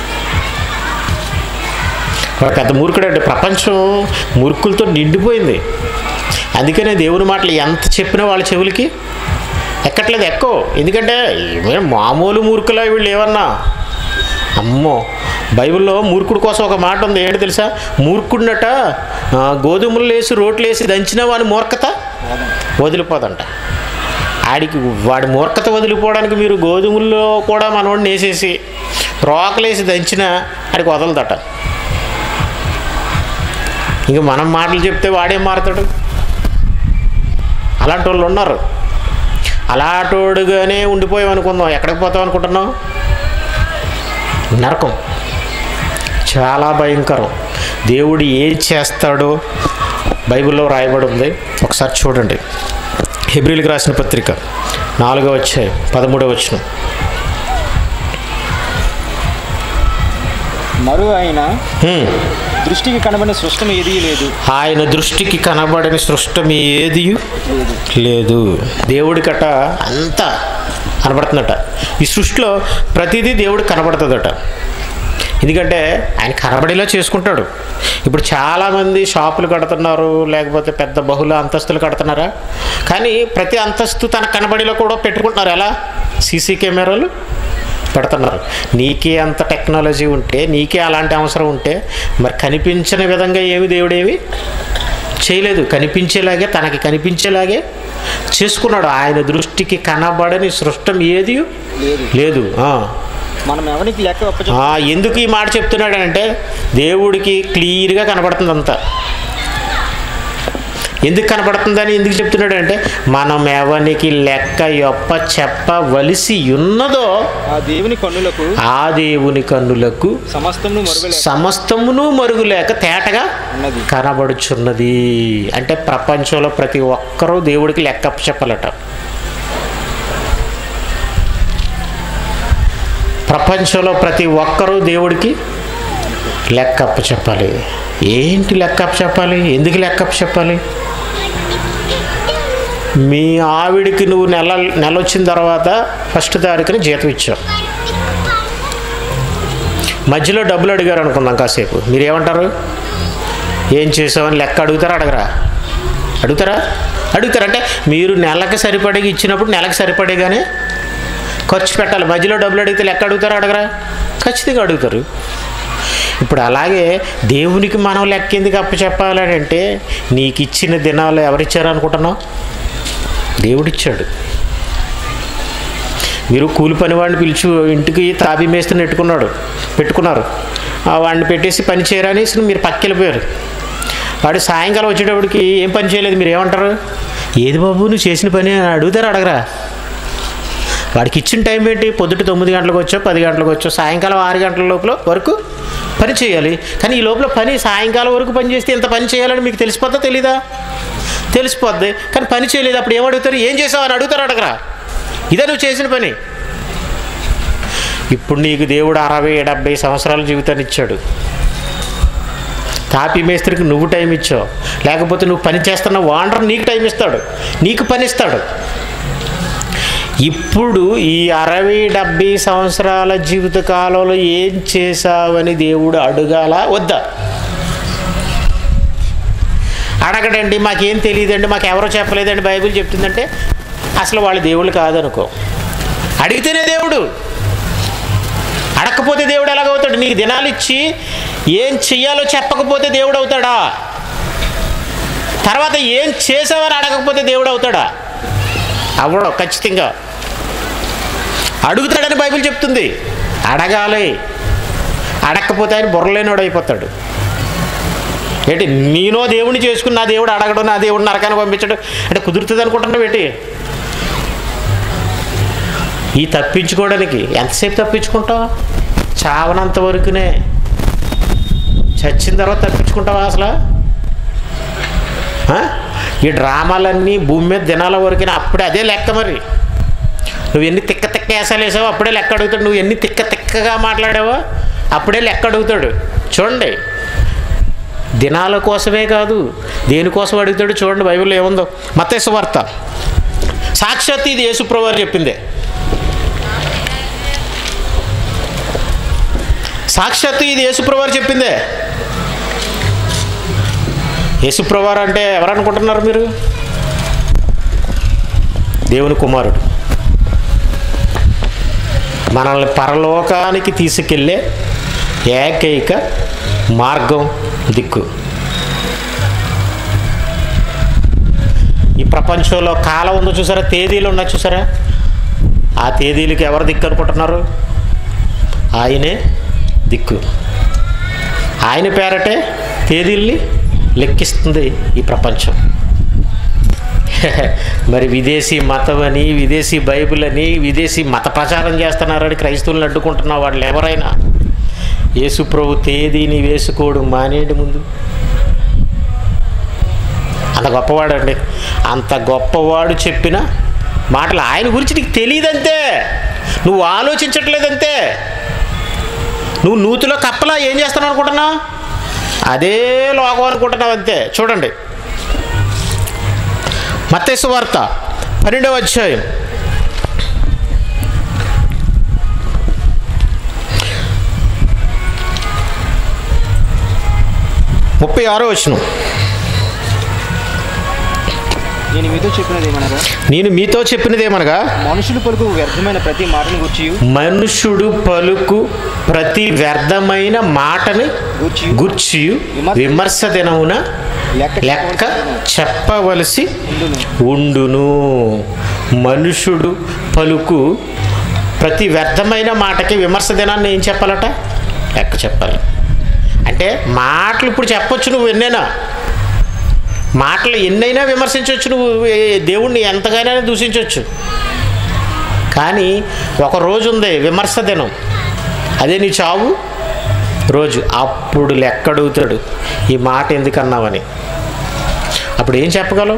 వాడు పెద్ద మూర్ఖుడు అంటే ప్రపంచం మూర్ఖులతో నిండిపోయింది అందుకనే దేవుని మాటలు ఎంత చెప్పినా వాళ్ళ చెవులకి ఎక్కట్లేదు ఎక్కువ ఎందుకంటే ఏమైనా మామూలు మూర్ఖులా వీళ్ళు ఏమన్నా అమ్మో బైబిల్లో మూర్ఖుడు కోసం ఒక మాట ఉంది ఏంటి తెలుసా మూర్ఖుడినట ఆ, గోధుమలు వేసి రోట్లు వేసి దంచిన వాని మూర్ఖత వదిలిపోదంట ఆడికి వాడి మూర్ఖత వదిలిపోవడానికి మీరు గోధుమల్లో కూడా మనవాడిని వేసేసి రోకలేసి దంచినా ఆడికి వదలదట ఇంక మనం మాటలు చెప్తే వాడేం మారుతాడు అలాంటి వాళ్ళు ఉన్నారు అలాంటోడుగానే ఉండిపోయాం అనుకుందాం ఎక్కడికి పోతాం అనుకుంటున్నాం నరకం చాలా భయంకరం దేవుడు ఏం చేస్తాడో బైబిల్లో రాయబడి ఉంది ఒకసారి చూడండి హెబ్రిల్కి రాసిన పత్రిక నాలుగో వచ్చాయి పదమూడవ వచ్చిన మరో ఆయన దృష్టికి కనబడిన సృష్టం ఏదీ లేదు ఆయన దృష్టికి కనబడని సృష్టమి ఏది లేదు లేదు దేవుడికట అంతా కనబడుతుందట ఈ సృష్టిలో ప్రతిదీ దేవుడు కనబడుతుందట ఎందుకంటే ఆయన కనబడేలా చేసుకుంటాడు ఇప్పుడు చాలామంది షాపులు కడుతున్నారు లేకపోతే పెద్ద బహుళ అంతస్తులు కడుతున్నారా కానీ ప్రతి అంతస్తు తన కనబడేలా కూడా పెట్టుకుంటున్నారు ఎలా సీసీ కెమెరాలు పెడుతున్నారు నీకే అంత టెక్నాలజీ ఉంటే నీకే అలాంటి అవసరం ఉంటే మరి కనిపించని విధంగా ఏమి దేవుడేమి చేయలేదు కనిపించేలాగే తనకి కనిపించేలాగే చేసుకున్నాడు ఆయన దృష్టికి కనబడని సృష్టం ఏది లేదు లేదు ఆ. మనం ఎవరికి లెక్క ఒప్పచెప్ప ఆ, ఎందుకు ఈ మాట చెప్తున్నాడు అంటే దేవుడికి క్లియర్గా కనబడుతుంది అంతా ఎందుకు కనబడుతుందని ఎందుకు చెప్తున్నాడు అంటే మనం ఎవరికి లెక్క యొప్ప చెప్పవలసి ఉన్నదో ఆ దేవుని కన్నులకు ఆ దేవుని కన్నులకు సమస్తమును మరుగులే సమస్తమును మరుగులేక తేటగా ఉన్నది కనబడుచున్నది అంటే ప్రపంచంలో ప్రతి ఒక్కరూ దేవుడికి లెక్క చెప్పాలట ప్రపంచంలో ప్రతి ఒక్కరూ దేవుడికి లెక్కప్ప చెప్పాలి ఏంటి లెక్కప్ప చెప్పాలి ఎందుకు లెక్కప్ప చెప్పాలి మీ ఆవిడికి నువ్వు నెల నెల వచ్చిన తర్వాత ఫస్ట్ తారీఖున జీతం ఇచ్చావు మధ్యలో డబ్బులు అడిగారు అనుకుందాం కాసేపు మీరు ఏమంటారు ఏం చేసావని లెక్క అడుగుతారా అడగరా అడుగుతారా అడుగుతారా అంటే మీరు నెలకి సరిపడే ఇచ్చినప్పుడు నెలకు సరిపడేగానే ఖర్చు పెట్టాలి మధ్యలో డబ్బులు అడిగితే లెక్క అడుగుతారా అడగరా ఖచ్చితంగా అడుగుతారు ఇప్పుడు అలాగే దేవునికి మనం లెక్క ఎందుకు అప్పచెప్పాలని అంటే నీకు ఇచ్చిన దినాలు ఎవరిచ్చారు అనుకుంటున్నావు దేవుడిచ్చాడు మీరు కూలి పని వాడిని పిలిచి ఇంటికి తాపి మేస్త్రిని పెట్టుకున్నాడు పెట్టుకున్నారు ఆ వాడిని పెట్టేసి పని చేయరనేసి మీరు పక్కెళ్ళిపోయారు వాడు సాయంకాలం వచ్చేటప్పటికి ఏం పని చేయలేదు మీరు ఏమంటారు ఏది బాబు నువ్వు చేసిన పని అని అడుగుతారు అడగరా వాడికి ఇచ్చిన టైం ఏంటి పొద్దుట తొమ్మిది గంటలకు వచ్చో పది గంటలకు వచ్చో సాయంకాలం ఆరు గంటల లోపల వరకు పని చేయాలి కానీ ఈ లోపల పని సాయంకాలం వరకు పని చేస్తే ఎంత పని చేయాలని మీకు తెలిసిపోద్దా తెలీదా తెలిసిపోద్ది కానీ పని చేయలేదు అప్పుడు ఏమడుగుతారు ఏం చేసావు అని అడుగుతారు అడగరా ఇదే నువ్వు చేసిన పని ఇప్పుడు నీకు దేవుడు అరవై డెబ్బై సంవత్సరాల జీవితాన్ని ఇచ్చాడు తాపీ మేస్త్రికి నువ్వు టైం ఇచ్చావు లేకపోతే నువ్వు పని చేస్తున్న వాండర్ నీకు టైం ఇస్తాడు నీకు పని ఇస్తాడు ఇప్పుడు ఈ అరవై డెబ్బై సంవత్సరాల జీవిత కాలంలో ఏం చేశావని దేవుడు అడగాల వద్దా అడగడండి మాకేం తెలియదండి మాకు ఎవరో చెప్పలేదండి బైబిల్ చెప్తుందంటే అసలు వాళ్ళు దేవుళ్ళు కాదనుకో అడిగితేనే దేవుడు అడగకపోతే దేవుడు ఎలాగవుతాడు నీకు దినాలు ఇచ్చి ఏం చెయ్యాలో చెప్పకపోతే దేవుడు అవుతాడా తర్వాత ఏం చేసావని అడగకపోతే దేవుడు అవుతాడా అవడం ఖచ్చితంగా అడుగుతాడని బైబిల్ చెప్తుంది అడగాలి అడగకపోతే ఆయన బుర్రలేనోడు అయిపోతాడు ఏంటి నేనో దేవుడిని చేసుకుని నా దేవుడు అడగడం నా దేవుడు నరకాన్ని పంపించడం అంటే కుదురుతుంది అనుకుంటున్నావు ఏంటి ఈ తప్పించుకోవడానికి ఎంతసేపు తప్పించుకుంటావు చావనంత వరకునే చచ్చిన తర్వాత తప్పించుకుంటావా అసలు ఆ? ఈ డ్రామాలన్నీ భూమి మీద దినాల వరకు అప్పుడే అదే లెక్క మరి నువ్వు ఎన్ని తిక్క తిక్క వేసాలు వేసావో అప్పుడే లెక్క అడుగుతాడు నువ్వు ఎన్ని తిక్క తిక్కగా మాట్లాడావో అప్పుడే లెక్క అడుగుతాడు చూడండి దినాల కోసమే కాదు దేనికోసం అడుగుతాడు చూడండి బైబిల్లో ఏముందో మతేసు వార్త సాక్షాత్ ఇది యేసుప్రభు వారు చెప్పిందే సాక్షాత్తు ఇది యేసుప్రభు వారు చెప్పిందే యేసుప్రవారు అంటే ఎవరనుకుంటున్నారు మీరు దేవుని కుమారుడు మనల్ని పరలోకానికి తీసుకెళ్ళే ఏకైక మార్గం దిక్కు ఈ ప్రపంచంలో కాలం ఉందో చూసారా తేదీలు ఉన్నాయి చూసారా ఆ తేదీలకి ఎవరు దిక్కు అనుకుంటున్నారు ఆయనే దిక్కు ఆయన పేరటే తేదీల్ని లెక్కిస్తుంది ఈ ప్రపంచం మరి విదేశీ మతం అని విదేశీ బైబిల్ అని విదేశీ మత ప్రచారం చేస్తున్నారని క్రైస్తవులను అడ్డుకుంటున్న వాళ్ళు ఎవరైనా యేసు ప్రభు తేదీని వేసుకోడు మానేయండి ముందు అంత గొప్పవాడండి అంత గొప్పవాడు చెప్పిన మాటలు ఆయన గురించి నీకు తెలియదంతే నువ్వు ఆలోచించట్లేదంతే నువ్వు నూతిలో కప్పలా ఏం చేస్తాను అనుకుంటున్నావు అదే లోకం అనుకుంటున్నావు అంతే చూడండి మత్తేసు వార్త పన్నెండవ అధ్యాయం ముప్పై ఆరో వచనం నేను మీతో చెప్పినది ఏమనగా నేను మీతో చెప్పినదేమనగా మనుషులు పలుకు వ్యర్థమైన ప్రతి మాటను గుర్చి మనుషుడు పలుకు ప్రతి వ్యర్థమైన మాటని గూర్చి గుర్చి విమర్శ దినమున లెక్క లెక్క చెప్పవలసి ఉండును. ఉండును మనుషుడు పలుకు ప్రతి వ్యర్థమైన మాటకి విమర్శ దినాన్ని ఏం చెప్పాలట లెక్క చెప్పాలి అంటే మాటలు ఇప్పుడు చెప్పొచ్చు నువ్వు ఎన్నైనా మాటలు ఎన్నైనా విమర్శించవచ్చు నువ్వు ఏ- దేవుణ్ణి ఎంతగానైనా దూషించవచ్చు కానీ ఒక రోజు ఉంది విమర్శ దినం అదే నీ చావు రోజు అప్పుడు లెక్కడుగుతాడు ఈ మాట ఎందుకన్నావని అప్పుడు ఏం చెప్పగలవు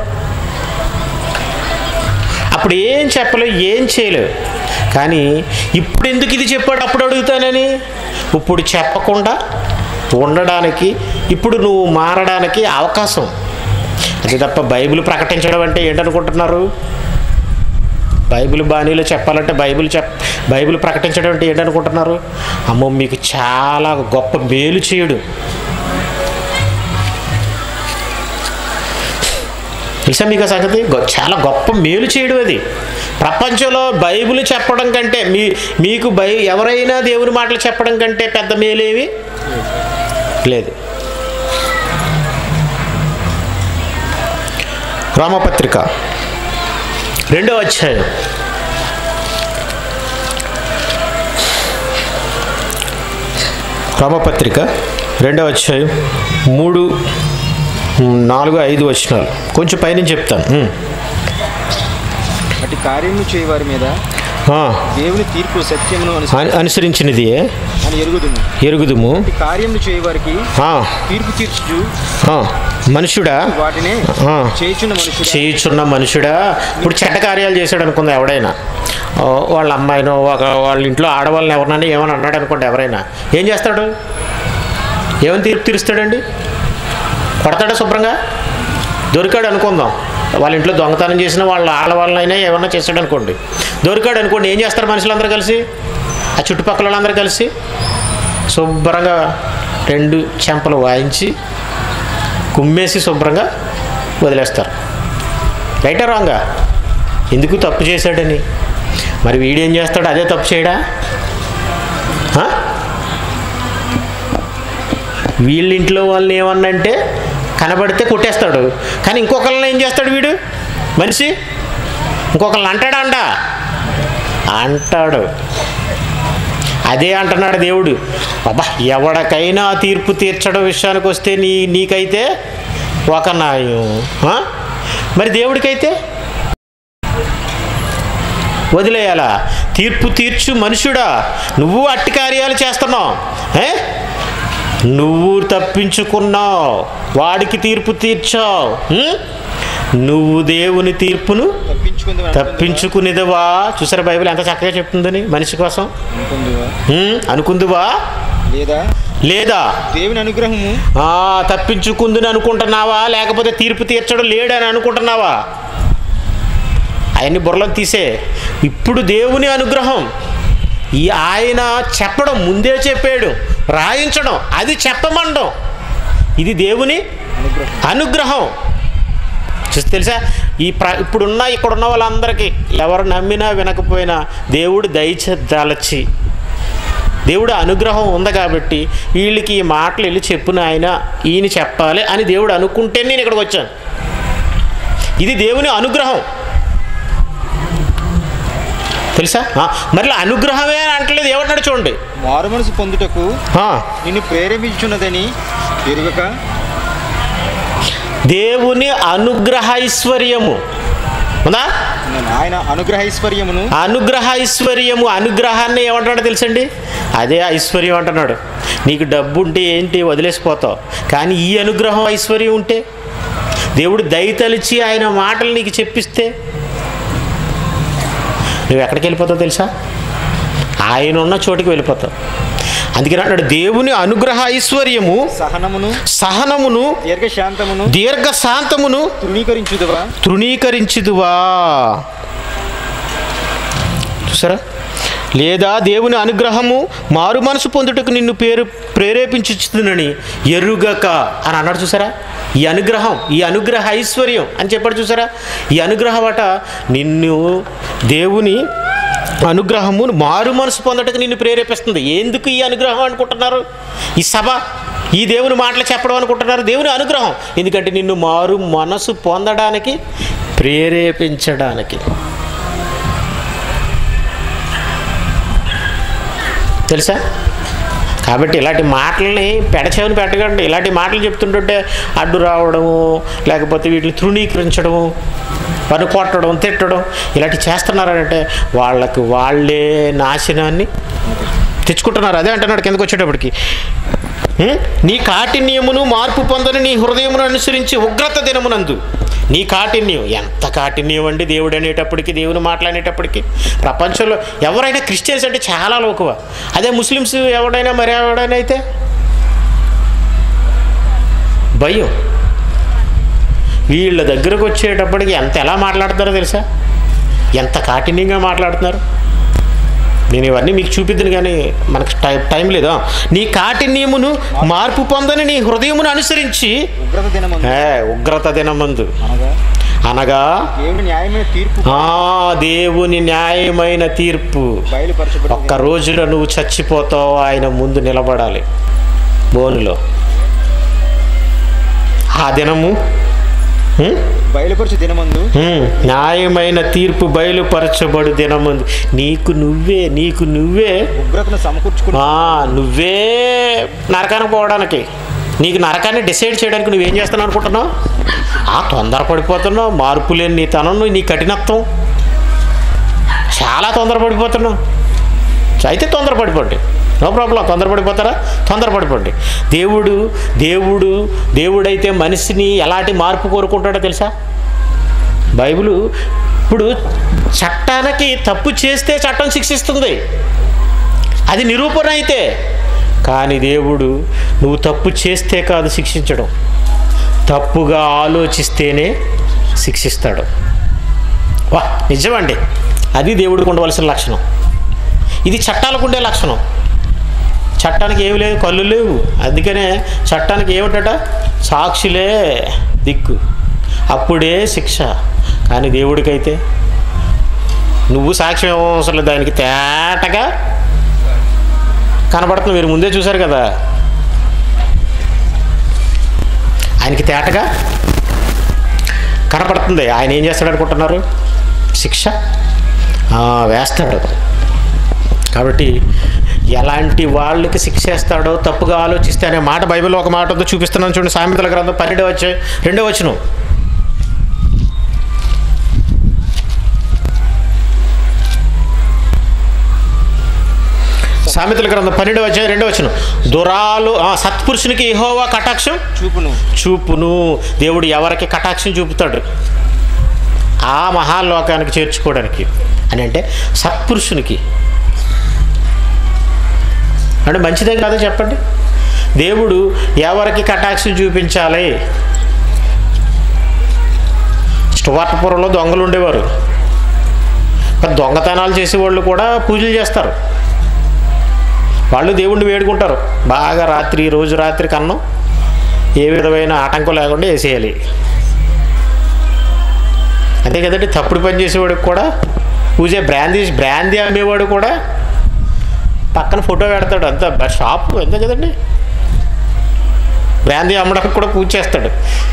అప్పుడు ఏం చెప్పలేవు ఏం చేయలేవు కానీ ఇప్పుడు ఎందుకు ఇది చెప్పాడు అప్పుడు అడుగుతానని ఇప్పుడు చెప్పకుండా ఉండడానికి ఇప్పుడు నువ్వు మారడానికి అవకాశం అది తప్ప బైబిల్ ప్రకటించడం అంటే ఏంటనుకుంటున్నారు బైబిల్ బాణీలో చెప్పాలంటే బైబిల్ చెప్ బైబిల్ ప్రకటించడం అంటే ఏంటనుకుంటున్నారు అమ్మో మీకు చాలా గొప్ప మేలు చేయడు తెలుసా మీకు ఆ సంగతి గొ- చాలా గొప్ప మేలు చేయడం అది ప్రపంచంలో బైబిల్ చెప్పడం కంటే మీ మీకు బై ఎవరైనా దేవుని మాటలు చెప్పడం కంటే పెద్ద మేలేవి లేదు రామపత్రిక రెండో అధ్యాయం రామపత్రిక రెండవ అధ్యాయం మూడు ఉమ్, నాలుగు ఐదు వచనాలు కొంచెం పైన చెప్తాను ఉమ్. అటు కార్యము చేయవారి మీద ఆ, దేవుని తీర్పు సత్యమును అని అను- అనుసరించినది అని ఎరుగుదుము ఎరుగుదుము అటు కార్యములు చేయవారికి ఆ, తీర్పు తీర్చుచు ఆ, మనుషుడా వాటినే ఆ. చేయుచున్న మనుషుడు చేయుచున్న మనుషుడా ఇప్పుడు చెడ్డ కార్యాలు చేశాడు అనుకుంది ఎవడైనా ఓ, వాళ్ళ అమ్మాయినో ఒక వాళ్ళ ఇంట్లో ఆడవాళ్ళని ఎవరినైనా ఏమని అన్నాడు అనుకోండి ఎవరైనా ఏం చేస్తాడు ఏమని తీర్పు తీరుస్తాడండి కొడతాడా శుభ్రంగా దొరికాడు అనుకుందాం వాళ్ళ ఇంట్లో దొంగతనం చేసిన వాళ్ళ ఆడవాళ్ళనైనా ఏమన్నా చేస్తాడు అనుకోండి దొరికాడు అనుకోండి ఏం చేస్తారు మనుషులందరూ కలిసి ఆ చుట్టుపక్కల వాళ్ళందరూ కలిసి శుభ్రంగా రెండు చెంపలు వాయించి కుమ్మేసి శుభ్రంగా వదిలేస్తారు రైటా రాంగా ఎందుకు తప్పు చేశాడని మరి వీడేం చేస్తాడు అదే తప్పు చేయడా ఆ? వీళ్ళ ఇంట్లో వాళ్ళని ఏమన్నంటే కనబడితే కొట్టేస్తాడు కానీ ఇంకొకళ్ళని ఏం చేస్తాడు వీడు మనిషి ఇంకొకళ్ళని అంటాడా అంట అంటాడు అదే అంటున్నాడు దేవుడు అబ్బా ఎవడికైనా తీర్పు తీర్చడం విషయానికి వస్తే నీ నీకైతే ఒక న్యాయం ఆ? మరి దేవుడికైతే వదిలేయాలా తీర్పు తీర్చు మనుషుడా నువ్వు అట్టి కార్యాలు చేస్తున్నావు ఏ? నువ్వు తప్పించుకున్నావు వాడికి తీర్పు తీర్చావు ఉం? నువ్వు దేవుని తీర్పును తప్పించుకుంది తప్పించుకునేదివా చూసారా బైబిల్ ఎంత చక్కగా చెప్తుందని మనిషి కోసం ఉం? అనుకుందువా లేదా లేదా దేవుని అనుగ్రహము ఆ, తప్పించుకుందని అనుకుంటున్నావా లేకపోతే తీర్పు తీర్చడం లేడని అనుకుంటున్నావా ఆయన్ని బుర్రలో తీసే ఇప్పుడు దేవుని అనుగ్రహం ఈ ఆయన చెప్పడం ముందే చెప్పాడు రాయించడం అది చెప్పమండం ఇది దేవుని అనుగ్రహం చూసి తెలుసా ఈ ప్ర ఇప్పుడున్న ఇక్కడున్న వాళ్ళందరికీ ఎవరు నమ్మినా వినకపోయినా దేవుడు దయచ దలచి దేవుడు అనుగ్రహం ఉంది కాబట్టి వీళ్ళకి ఈ మాటలు వెళ్ళి చెప్పున ఆయన ఈయన చెప్పాలి అని దేవుడు అనుకుంటే నేను ఇక్కడికి వచ్చాను ఇది దేవుని అనుగ్రహం తెలుసా ఆ, మరి అనుగ్రహమే అని అంటలేదు ఏమంటాడు చూడండి మారు మనసు పొందుటకు ఆ, నిన్ను ప్రేరేపించున్నదని ఎరుగక దేవుని అనుగ్రహ ఐశ్వర్యము ఉందా ఆయన అనుగ్రహ ఐశ్వర్యమును అనుగ్రహ ఐశ్వర్యము అనుగ్రహాన్ని ఏమంటాడో తెలుసండి అదే ఐశ్వర్యం అంటున్నాడు నీకు డబ్బు ఉంటే ఏంటి వదిలేసిపోతావు కానీ ఈ అనుగ్రహం ఐశ్వర్యం ఉంటే దేవుడు దయతలిచి ఆయన మాటలు నీకు చెప్పిస్తే నువ్వు ఎక్కడికి వెళ్ళిపోతావు తెలుసా ఆయన ఉన్న చోటికి వెళ్ళిపోతావు అందుకని అన్నాడు దేవుని అనుగ్రహ ఐశ్వర్యము సహనమును సహనమును దీర్ఘశాంతమును దీర్ఘశాంతమును తృణీకరించుదవా తృణీకరించుదువా చూసారా లేదా దేవుని అనుగ్రహము మారు మనసు పొందుటకు నిన్ను పేరు ప్రేరేపించుచునని ఎరుగక అని అన్నాడు చూసారా ఈ అనుగ్రహం ఈ అనుగ్రహ ఐశ్వర్యం అని చెప్పాడు చూసారా ఈ అనుగ్రహం అట నిన్ను దేవుని అనుగ్రహము మారు మనసు పొందటకు నిన్ను ప్రేరేపిస్తుంది ఎందుకు ఈ అనుగ్రహం అనుకుంటున్నారు ఈ సభ ఈ దేవుని మాటలు చెప్పడం అనుకుంటున్నారు దేవుని అనుగ్రహం ఎందుకంటే నిన్ను మారు మనసు పొందడానికి ప్రేరేపించడానికి తెలుసా కాబట్టి ఇలాంటి మాటల్ని పెడచెవిని పెట్టకండి ఇలాంటి మాటలు చెప్తుంటుంటే అడ్డు రావడము లేకపోతే వీటిని తృణీకరించడము పని కొట్టడం తిట్టడం ఇలాంటివి చేస్తున్నారంటే వాళ్ళకి వాళ్ళే నాశనాన్ని తెచ్చుకుంటున్నారు అదే అంటున్నాడు కిందకు వచ్చేటప్పటికి హ్మ్? నీ కాఠిన్యమును మార్పు పొందని నీ హృదయమును అనుసరించి ఉగ్రత దినమునందు నీ కాఠిన్యం ఎంత కాఠిన్యం అండి దేవుడు అనేటప్పటికి దేవుని మాట్లాడేటప్పటికి ప్రపంచంలో ఎవరైనా క్రిస్టియన్స్ అంటే చాలా లోకువ అదే ముస్లిమ్స్ ఎవడైనా మరి ఎవడైనా అయితే భయం వీళ్ళ దగ్గరకు వచ్చేటప్పటికి ఎంత ఎలా మాట్లాడతారో తెలుసా ఎంత కాఠిన్యంగా మాట్లాడుతున్నారు నేను ఇవన్నీ మీకు చూపిద్దును కానీ మనకు టైం టైం లేదా నీ కాఠిన్యమును మార్పు పొందని నీ హృదయమును అనుసరించి ఉగ్రత దినమందు ఏ, ఉగ్రత దినమందు అనగా అనగా దేవుని న్యాయమైన తీర్పు ఆ దేవుని న్యాయమైన తీర్పు బయలుపరచబడి ఒక్క రోజులో నువ్వు చచ్చిపోతావు ఆయన ముందు నిలబడాలి బోనులో ఆ దినము హ్మ్? బయలుపరచు దినమందు హ్మ్. న్యాయమైన తీర్పు బయలుపరచబడు దినముందు నీకు నువ్వే నీకు నువ్వే ఉగ్రతను సమకూర్చుకుని ఆ, నువ్వే నరకానికి పోవడానికి నీకు నరకాన్ని డిసైడ్ చేయడానికి నువ్వేం చేస్తున్నావు అనుకుంటున్నావు ఆ తొందరపడిపోతున్నావు మార్పు లేని నీ తనం నీ కఠినత్వం చాలా తొందరపడిపోతున్నావు అయితే తొందరపడిపోండి నో ప్రాబ్లం తొందరపడిపోతారా తొందరపడిపోండి దేవుడు దేవుడు దేవుడైతే మనిషిని ఎలాంటి మార్పు కోరుకుంటాడో తెలుసా బైబిలు ఇప్పుడు చట్టానికి తప్పు చేస్తే చట్టం శిక్షిస్తుంది అది నిరూపణ అయితే కానీ దేవుడు నువ్వు తప్పు చేస్తే కాదు శిక్షించడం తప్పుగా ఆలోచిస్తేనే శిక్షిస్తాడు వా నిజమండి అది దేవుడికి ఉండవలసిన లక్షణం ఇది చట్టాలకు ఉండే లక్షణం చట్టానికి ఏమి లేదు కళ్ళు లేవు అందుకనే చట్టానికి ఏమిటట సాక్షులే దిక్కు అప్పుడే శిక్ష కానీ దేవుడికైతే నువ్వు సాక్ష్యం ఏమో అవసరం లేదు దానికి తేటగా కనబడుతుంది మీరు ముందే చూశారు కదా ఆయనకి తేటగా కనపడుతుంది ఆయన ఏం చేస్తాడు అనుకుంటున్నారు శిక్ష ఆ, వేస్తాడు కాబట్టి ఎలాంటి వాళ్ళకి శిక్ష వేస్తాడో తప్పుగా ఆలోచిస్తే అనే మాట బైబిల్లో ఒక మాట ఉందో చూపిస్తున్నాను చూడండి సామెతల గ్రంథం పన్నెండో వచ్చే రెండో వచ్చును సామెతల గ్రంథం పన్నెండో వచ్చే రెండో వచ్చును దురాలు ఆ, సత్పురుషునికి ఇహోవా కటాక్షం చూపును చూపును దేవుడు ఎవరికి కటాక్షం చూపుతాడు ఆ మహాలోకానికి చేర్చుకోవడానికి అని అంటే సత్పురుషునికి అంటే మంచిదే కాదు చెప్పండి దేవుడు ఎవరికి కటాక్షం చూపించాలి స్టువార్టపురంలో దొంగలు ఉండేవారు మరి దొంగతనాలు చేసేవాళ్ళు కూడా పూజలు చేస్తారు వాళ్ళు దేవుణ్ణి వేడుకుంటారు బాగా రాత్రి రోజు రాత్రి కన్నం ఏ విధమైన ఆటంకం లేకుండా వేసేయాలి అంతే కదండి తప్పుడు పని చేసేవాడికి కూడా పూజ బ్రాందీ బ్రాందీ అమ్మేవాడు కూడా పక్కన ఫోటో పెడతాడు అంత బ- షాప్ అంతే కదండి బ్రాందీ అమ్మడానికి కూడా పూజ చేస్తాడు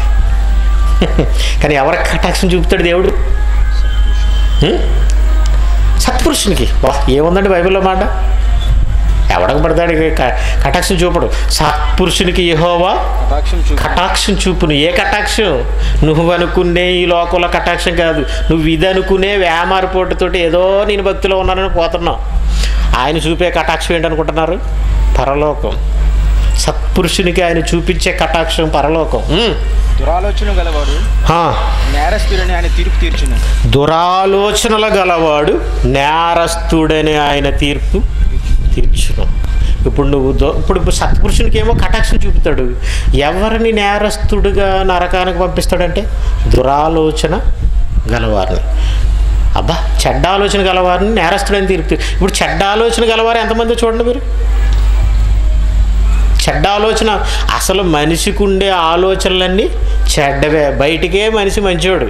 కానీ ఎవరికి కటాక్షం చూపుతాడు దేవుడు హ్మ్? సత్పురుషునికి వా ఏముందండి బైబిల్లో మాట ఎవడకు పడతాడు ఇక క- కటాక్షం చూపడు సత్పురుషునికి యెహోవా కటాక్షం చూపు కటాక్షం చూపును ఏ కటాక్షం నువ్వు అనుకునే ఈ లోకంలో కటాక్షం కాదు నువ్వు ఇది అనుకునే వేమారిపోటుతోటి ఏదో నేను భక్తిలో ఉన్నానని పోతున్నావు ఆయన చూపే కటాక్షం ఏంటనుకుంటున్నారు పరలోకం సత్పురుషునికి ఆయన చూపించే కటాక్షం పరలోకం ఉమ్. దురాలోచన గలవాడు ఆ. నేరస్తుడని ఆయన తీర్పు తీర్చును దురాలోచనలు గలవాడు నేరస్తుడని ఆయన తీర్పు తీర్చును ఇప్పుడు నువ్వు దో- ఇప్పుడు ఇప్పుడు సత్పురుషునికి ఏమో కటాక్షం చూపుతాడు ఎవరిని నేరస్తుడుగా నరకానికి పంపిస్తాడంటే దురాలోచన గలవారిని అబ్బా చెడ్డ ఆలోచన గలవారిని నేరస్తుడని తీర్పు ఇప్పుడు చెడ్డ ఆలోచన గలవారు ఎంతమంది చూడండి మీరు చెడ్డ ఆలోచన అసలు మనిషికి ఉండే ఆలోచనలన్నీ చెడ్డవే బయటికే మనిషి మంచివాడు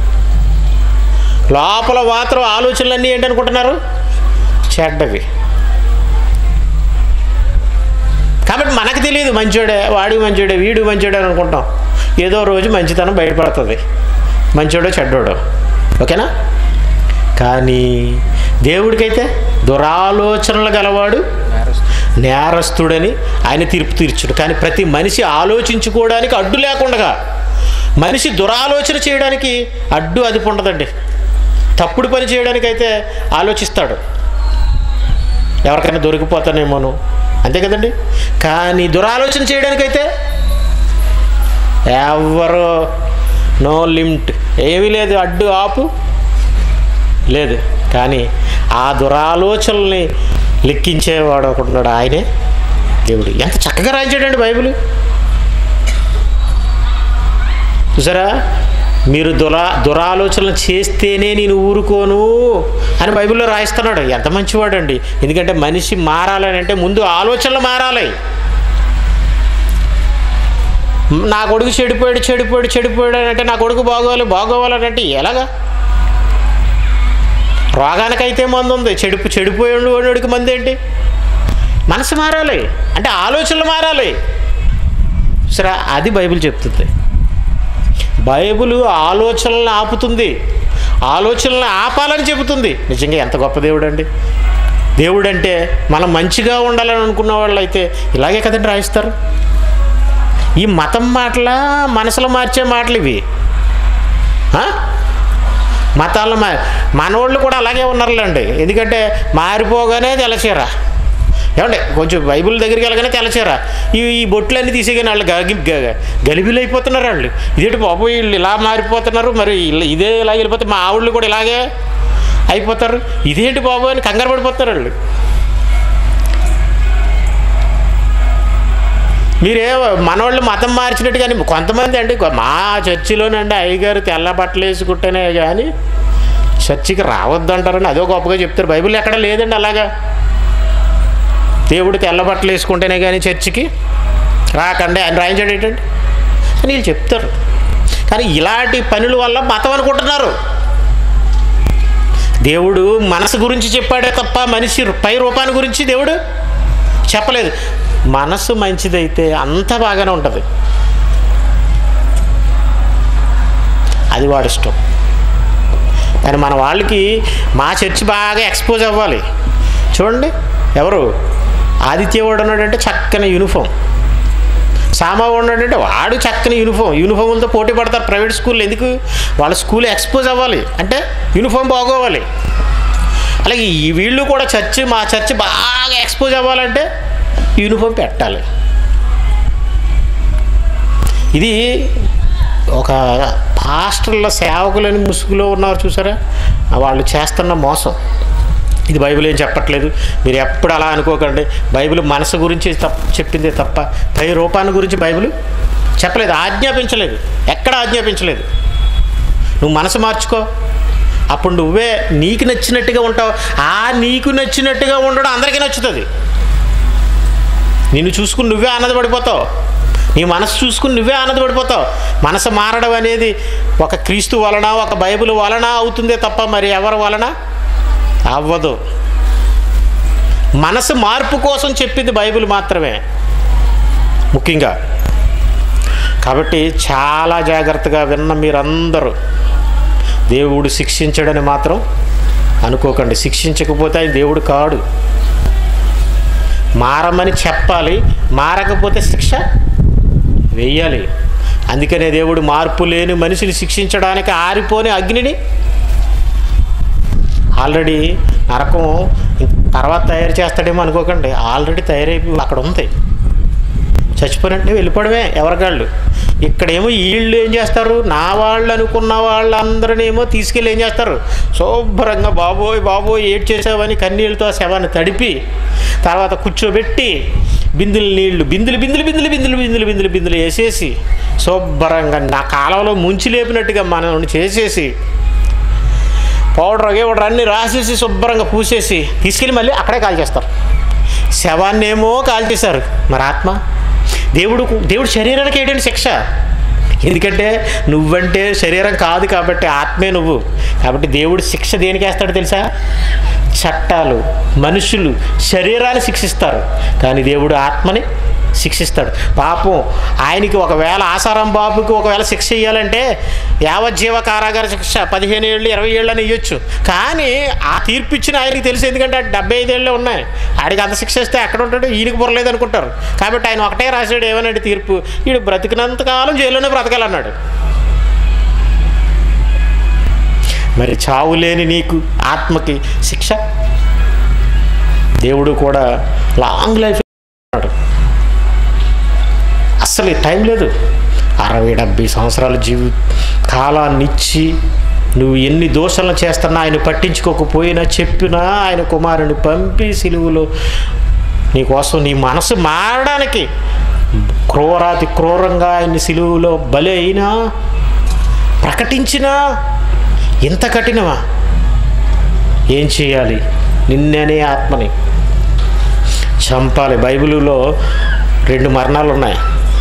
లోపల మాత్రం ఆలోచనలన్నీ ఏంటనుకుంటున్నారు చెడ్డవి కాబట్టి మనకు తెలియదు మంచోడే వాడి మంచోడే వీడు మంచోడే అని అనుకుంటాం ఏదో రోజు మంచితనం బయటపడుతుంది మంచోడో చెడ్డోడో ఓకేనా కానీ దేవుడికైతే దురాలోచనలు గలవాడు నేరస్తుడని ఆయన తీర్పు తీర్చుడు కానీ ప్రతి మనిషి ఆలోచించుకోవడానికి అడ్డు లేకుండా మనిషి దురాలోచన చేయడానికి అడ్డు అది ఉండదండి తప్పుడు పని చేయడానికైతే ఆలోచిస్తాడు ఎవరికైనా దొరికిపోతానేమోను అంతే కదండి కానీ దురాలోచన చేయడానికైతే ఎవరు నో లిమిట్ ఏమీ లేదు అడ్డు ఆపు లేదు కానీ ఆ దురాలోచనల్ని లెక్కించేవాడు ఒకడున్నాడు ఆయనే దేవుడు ఎంత చక్కగా రాయించాడండి బైబిల్ చూసారా మీరు దురా దురాలోచనలు చేస్తేనే నేను ఊరుకోను అని బైబిల్లో రాయిస్తున్నాడు ఎంత మంచివాడండి ఎందుకంటే మనిషి మారాలని అంటే ముందు ఆలోచనలు మారాలి నా కొడుకు చెడిపోయాడు చెడిపోయాడు చెడిపోయాడు అని అంటే నా కొడుకు బాగోవాలి బాగోవాలని అంటే ఎలాగా రోగానికైతే మందు ఉంది చెడిపో చెడిపోయాడు వాడికి మంది ఏంటి మనసు మారాలి అంటే ఆలోచనలు మారాలి సరే అది బైబిల్ చెప్తుంది బైబిల్ ఆలోచనలను ఆపుతుంది ఆలోచనలను ఆపాలని చెబుతుంది నిజంగా ఎంత గొప్ప దేవుడు అండి దేవుడు అంటే మనం మంచిగా ఉండాలని అనుకున్న వాళ్ళు అయితే ఇలాగే కదండి రాయిస్తారు ఈ మతం మాటల మనసులో మార్చే మాటలు ఇవి ఆ? మతాలను మా మనోళ్ళు కూడా అలాగే ఉన్నారులేండి ఎందుకంటే మారిపోగానే తెలచీర ఏమండి కొంచెం బైబిల్ దగ్గరికి వెళ్ళగానే తెలచీర ఈ ఈ బొట్లన్నీ తీసేగానే వాళ్ళు గగి గ- గలిబిలు అయిపోతున్నారు వాళ్ళు ఇదేంటి బాబు వీళ్ళు ఇలా మారిపోతున్నారు మరి ఇలా- ఇదే ఇలా వెళ్ళిపోతే మా ఆవిళ్ళు కూడా ఇలాగే అయిపోతారు ఇదేంటి బాబు అని కంగారు పడిపోతారు వాళ్ళు మీరే మనవాళ్ళు మతం మార్చినట్టు కానీ కొంతమంది అండి మా చర్చిలోనండి అయ్యగారు తెల్ల బట్టలు వేసుకుంటేనే కానీ చర్చికి రావద్దంటారని అదో గొప్పగా చెప్తారు బైబిల్ ఎక్కడ లేదండి అలాగా దేవుడు తెల్ల బట్టలు వేసుకుంటేనే కానీ చర్చికి రాకండి ఆయన రాయించాడు ఏంటండి అని వీళ్ళు చెప్తారు కానీ ఇలాంటి పనుల వల్ల మతం అనుకుంటున్నారు దేవుడు మనసు గురించి చెప్పాడే తప్ప మనిషి పై రూపాన్ని గురించి దేవుడు చెప్పలేదు మనసు మంచిదైతే అంత బాగానే ఉంటుంది అది వాడి ఇష్టం కానీ మన వాళ్ళకి మా చర్చి బాగా ఎక్స్పోజ్ అవ్వాలి చూడండి ఎవరు ఆదిత్య వాడు ఉన్నాడంటే చక్కని యూనిఫామ్ సామా ఉన్నాడంటే వాడు చక్కని యూనిఫామ్ యూనిఫామ్లతో పోటీ పడతారు ప్రైవేట్ స్కూల్ ఎందుకు వాళ్ళ స్కూల్ ఎక్స్పోజ్ అవ్వాలి అంటే యూనిఫామ్ బాగోవాలి అలాగే ఈ వీళ్ళు కూడా చర్చ్ మా చర్చ్ బాగా ఎక్స్పోజ్ అవ్వాలంటే యూనిఫామ్ పెట్టాలి ఇది ఒక పాస్టర్ల సేవకులని ముసుగులో ఉన్నారు చూసారా వాళ్ళు చేస్తున్న మోసం ఇది బైబిల్ ఏం చెప్పట్లేదు మీరు ఎప్పుడు అలా అనుకోకండి బైబిల్ మనసు గురించి తప్ప చెప్పిందే తప్ప పై రూపాన్ని గురించి బైబిల్ చెప్పలేదు ఆజ్ఞాపించలేదు ఎక్కడ ఆజ్ఞాపించలేదు నువ్వు మనసు మార్చుకో అప్పుడు నువ్వే నీకు నచ్చినట్టుగా ఉంటావు ఆ నీకు నచ్చినట్టుగా ఉండడం అందరికీ నచ్చుతుంది నిన్ను చూసుకుని నువ్వే ఆనందపడిపోతావు నీ మనసు చూసుకుని నువ్వే ఆనందపడిపోతావు మనసు మారడం అనేది ఒక క్రీస్తు వలన ఒక బైబిల్ వలన అవుతుందే తప్ప మరి ఎవరి వలన అవ్వదు మనసు మార్పు కోసం చెప్పింది బైబిల్ మాత్రమే ముఖ్యంగా కాబట్టి చాలా జాగ్రత్తగా విన్న మీరందరూ దేవుడు శిక్షించడని మాత్రం అనుకోకండి శిక్షించకపోతే ఆయన దేవుడు కాడు మారమని చెప్పాలి మారకపోతే శిక్ష వెయ్యాలి అందుకనే దేవుడు మార్పు లేని మనిషిని శిక్షించడానికి ఆరిపోని అగ్నిని ఆల్రెడీ నరకం తర్వాత తయారు చేస్తాడేమో అనుకోకండి ఆల్రెడీ తయారైపోయి అక్కడ ఉంది చచ్చిపోయినట్టే వెళ్ళిపోవడమే ఎవరికాళ్ళు ఇక్కడేమో వీళ్ళు ఏం చేస్తారు నా వాళ్ళు అనుకున్న వాళ్ళందరినేమో తీసుకెళ్ళి ఏం చేస్తారు శుభ్రంగా బాబోయ్ బాబోయ్ ఏడ్ చేసావని కన్నీళ్ళతో ఆ శవాన్ని తడిపి తర్వాత కూర్చోబెట్టి బిందులు నీళ్లు బిందులు బిందులు బిందులు బిందులు బిందులు బిందులు బిందులు వేసేసి శుభ్రంగా నా కాలంలో ముంచి లేపినట్టుగా మనం చేసేసి పౌడర్ గీవడర్ అన్నీ రాసేసి శుభ్రంగా పూసేసి తీసుకెళ్ళి మళ్ళీ అక్కడే కాల్ చేస్తారు శవాన్ని ఏమో కాల్చేశారు మరి ఆత్మ దేవుడు దేవుడు శరీరానికి ఏంటంటే శిక్ష ఎందుకంటే నువ్వంటే శరీరం కాదు కాబట్టి ఆత్మే నువ్వు కాబట్టి దేవుడు శిక్ష దేనికి వేస్తాడో తెలుసా చట్టాలు మనుషులు శరీరాన్ని శిక్షిస్తారు కానీ దేవుడు ఆత్మని శిక్షిస్తాడు పాపం ఆయనకి ఒకవేళ ఆసారం బాబుకి ఒకవేళ శిక్ష ఇవ్వాలంటే యావజ్జీవ కారాగార శిక్ష పదిహేను ఏళ్ళు ఇరవై ఏళ్ళు అని ఇవ్వచ్చు కానీ ఆ తీర్పు ఇచ్చిన ఆయనకి తెలుసు ఎందుకంటే ఆ డెబ్బై ఐదేళ్ళే ఉన్నాయి ఆడికి అంత శిక్ష ఇస్తే ఎక్కడ ఉంటాడు ఈయనకి బుర్రలేదు అనుకుంటారు కాబట్టి ఆయన ఒకటే రాశాడు ఏమన్నాడు తీర్పు వీడు బ్రతికినంతకాలం జైల్లోనే బ్రతకాలన్నాడు మరి చావు లేని నీకు ఆత్మకి శిక్ష దేవుడు కూడా లాంగ్ లైఫ్ అన్నాడు అస్సలు టైం లేదు అరవై డెబ్బై సంవత్సరాల జీవి కాలాన్ని ఇచ్చి నువ్వు ఎన్ని దోషాలను చేస్తున్నా ఆయన పట్టించుకోకపోయినా చెప్పినా ఆయన కుమారుని పంపి సిలువులో నీకోసం నీ మనసు మారడానికి క్రూరాతి క్రూరంగా ఆయన్ని సిలువులో బలి అయినా ప్రకటించినా ఇంత కఠినమా ఏం చేయాలి నిన్ననే ఆత్మని చంపాలి బైబిలులో రెండు మరణాలు ఉన్నాయి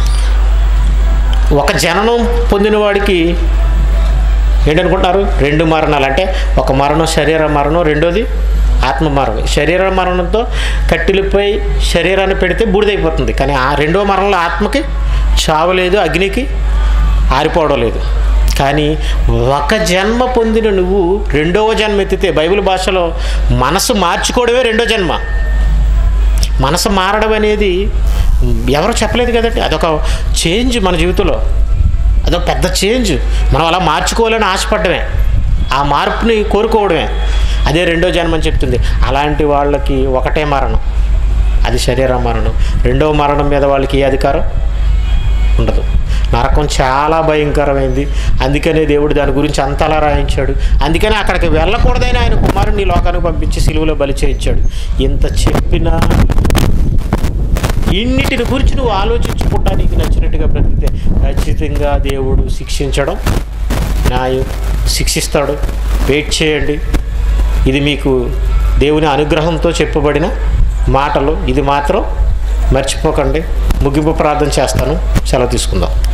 ఒక జననం పొందిన వాడికి ఏంటనుకుంటారు రెండు మరణాలు అంటే ఒక మరణం శరీర మరణం రెండోది ఆత్మ మరణం శరీర మరణంతో కట్టెలపై శరీరాన్ని పెడితే బూడిదైపోతుంది కానీ ఆ రెండో మరణంలో ఆత్మకి చావు లేదు అగ్నికి ఆరిపోవడం లేదు కానీ ఒక జన్మ పొందిన నువ్వు రెండవ జన్మ ఎత్తితే బైబిల్ భాషలో మనసు మార్చుకోవడమే రెండో జన్మ మనసు మారడం అనేది ఎవరు చెప్పలేదు కదండి అదొక చేంజ్ మన జీవితంలో అదొక పెద్ద చేంజ్ మనం అలా మార్చుకోవాలని ఆశపడమే ఆ మార్పుని కోరుకోవడమే అదే రెండో జన్మ అని చెప్తుంది అలాంటి వాళ్ళకి ఒకటే మరణం అది శరీర మరణం రెండో మరణం మీద వాళ్ళకి ఏ అధికారం ఉండదు నరకం చాలా భయంకరమైంది అందుకనే దేవుడు దాని గురించి అంతలా రాయించాడు అందుకనే అక్కడికి వెళ్ళకూడదని ఆయన కుమారుని ఈ లోకానికి పంపించి సిలువలో బలి చేయించాడు ఇంత చెప్పినా ఇన్నిటిని గురించి నువ్వు ఆలోచించుకుంటా నీకు నచ్చినట్టుగా బ్రతికితే ఖచ్చితంగా దేవుడు శిక్షించడం న్యాయం శిక్షిస్తాడు వెయిట్ చేయండి ఇది మీకు దేవుని అనుగ్రహంతో చెప్పబడిన మాటలు ఇది మాత్రం మర్చిపోకండి ముగింపు ప్రార్థన చేస్తాను సెలవు తీసుకుందాం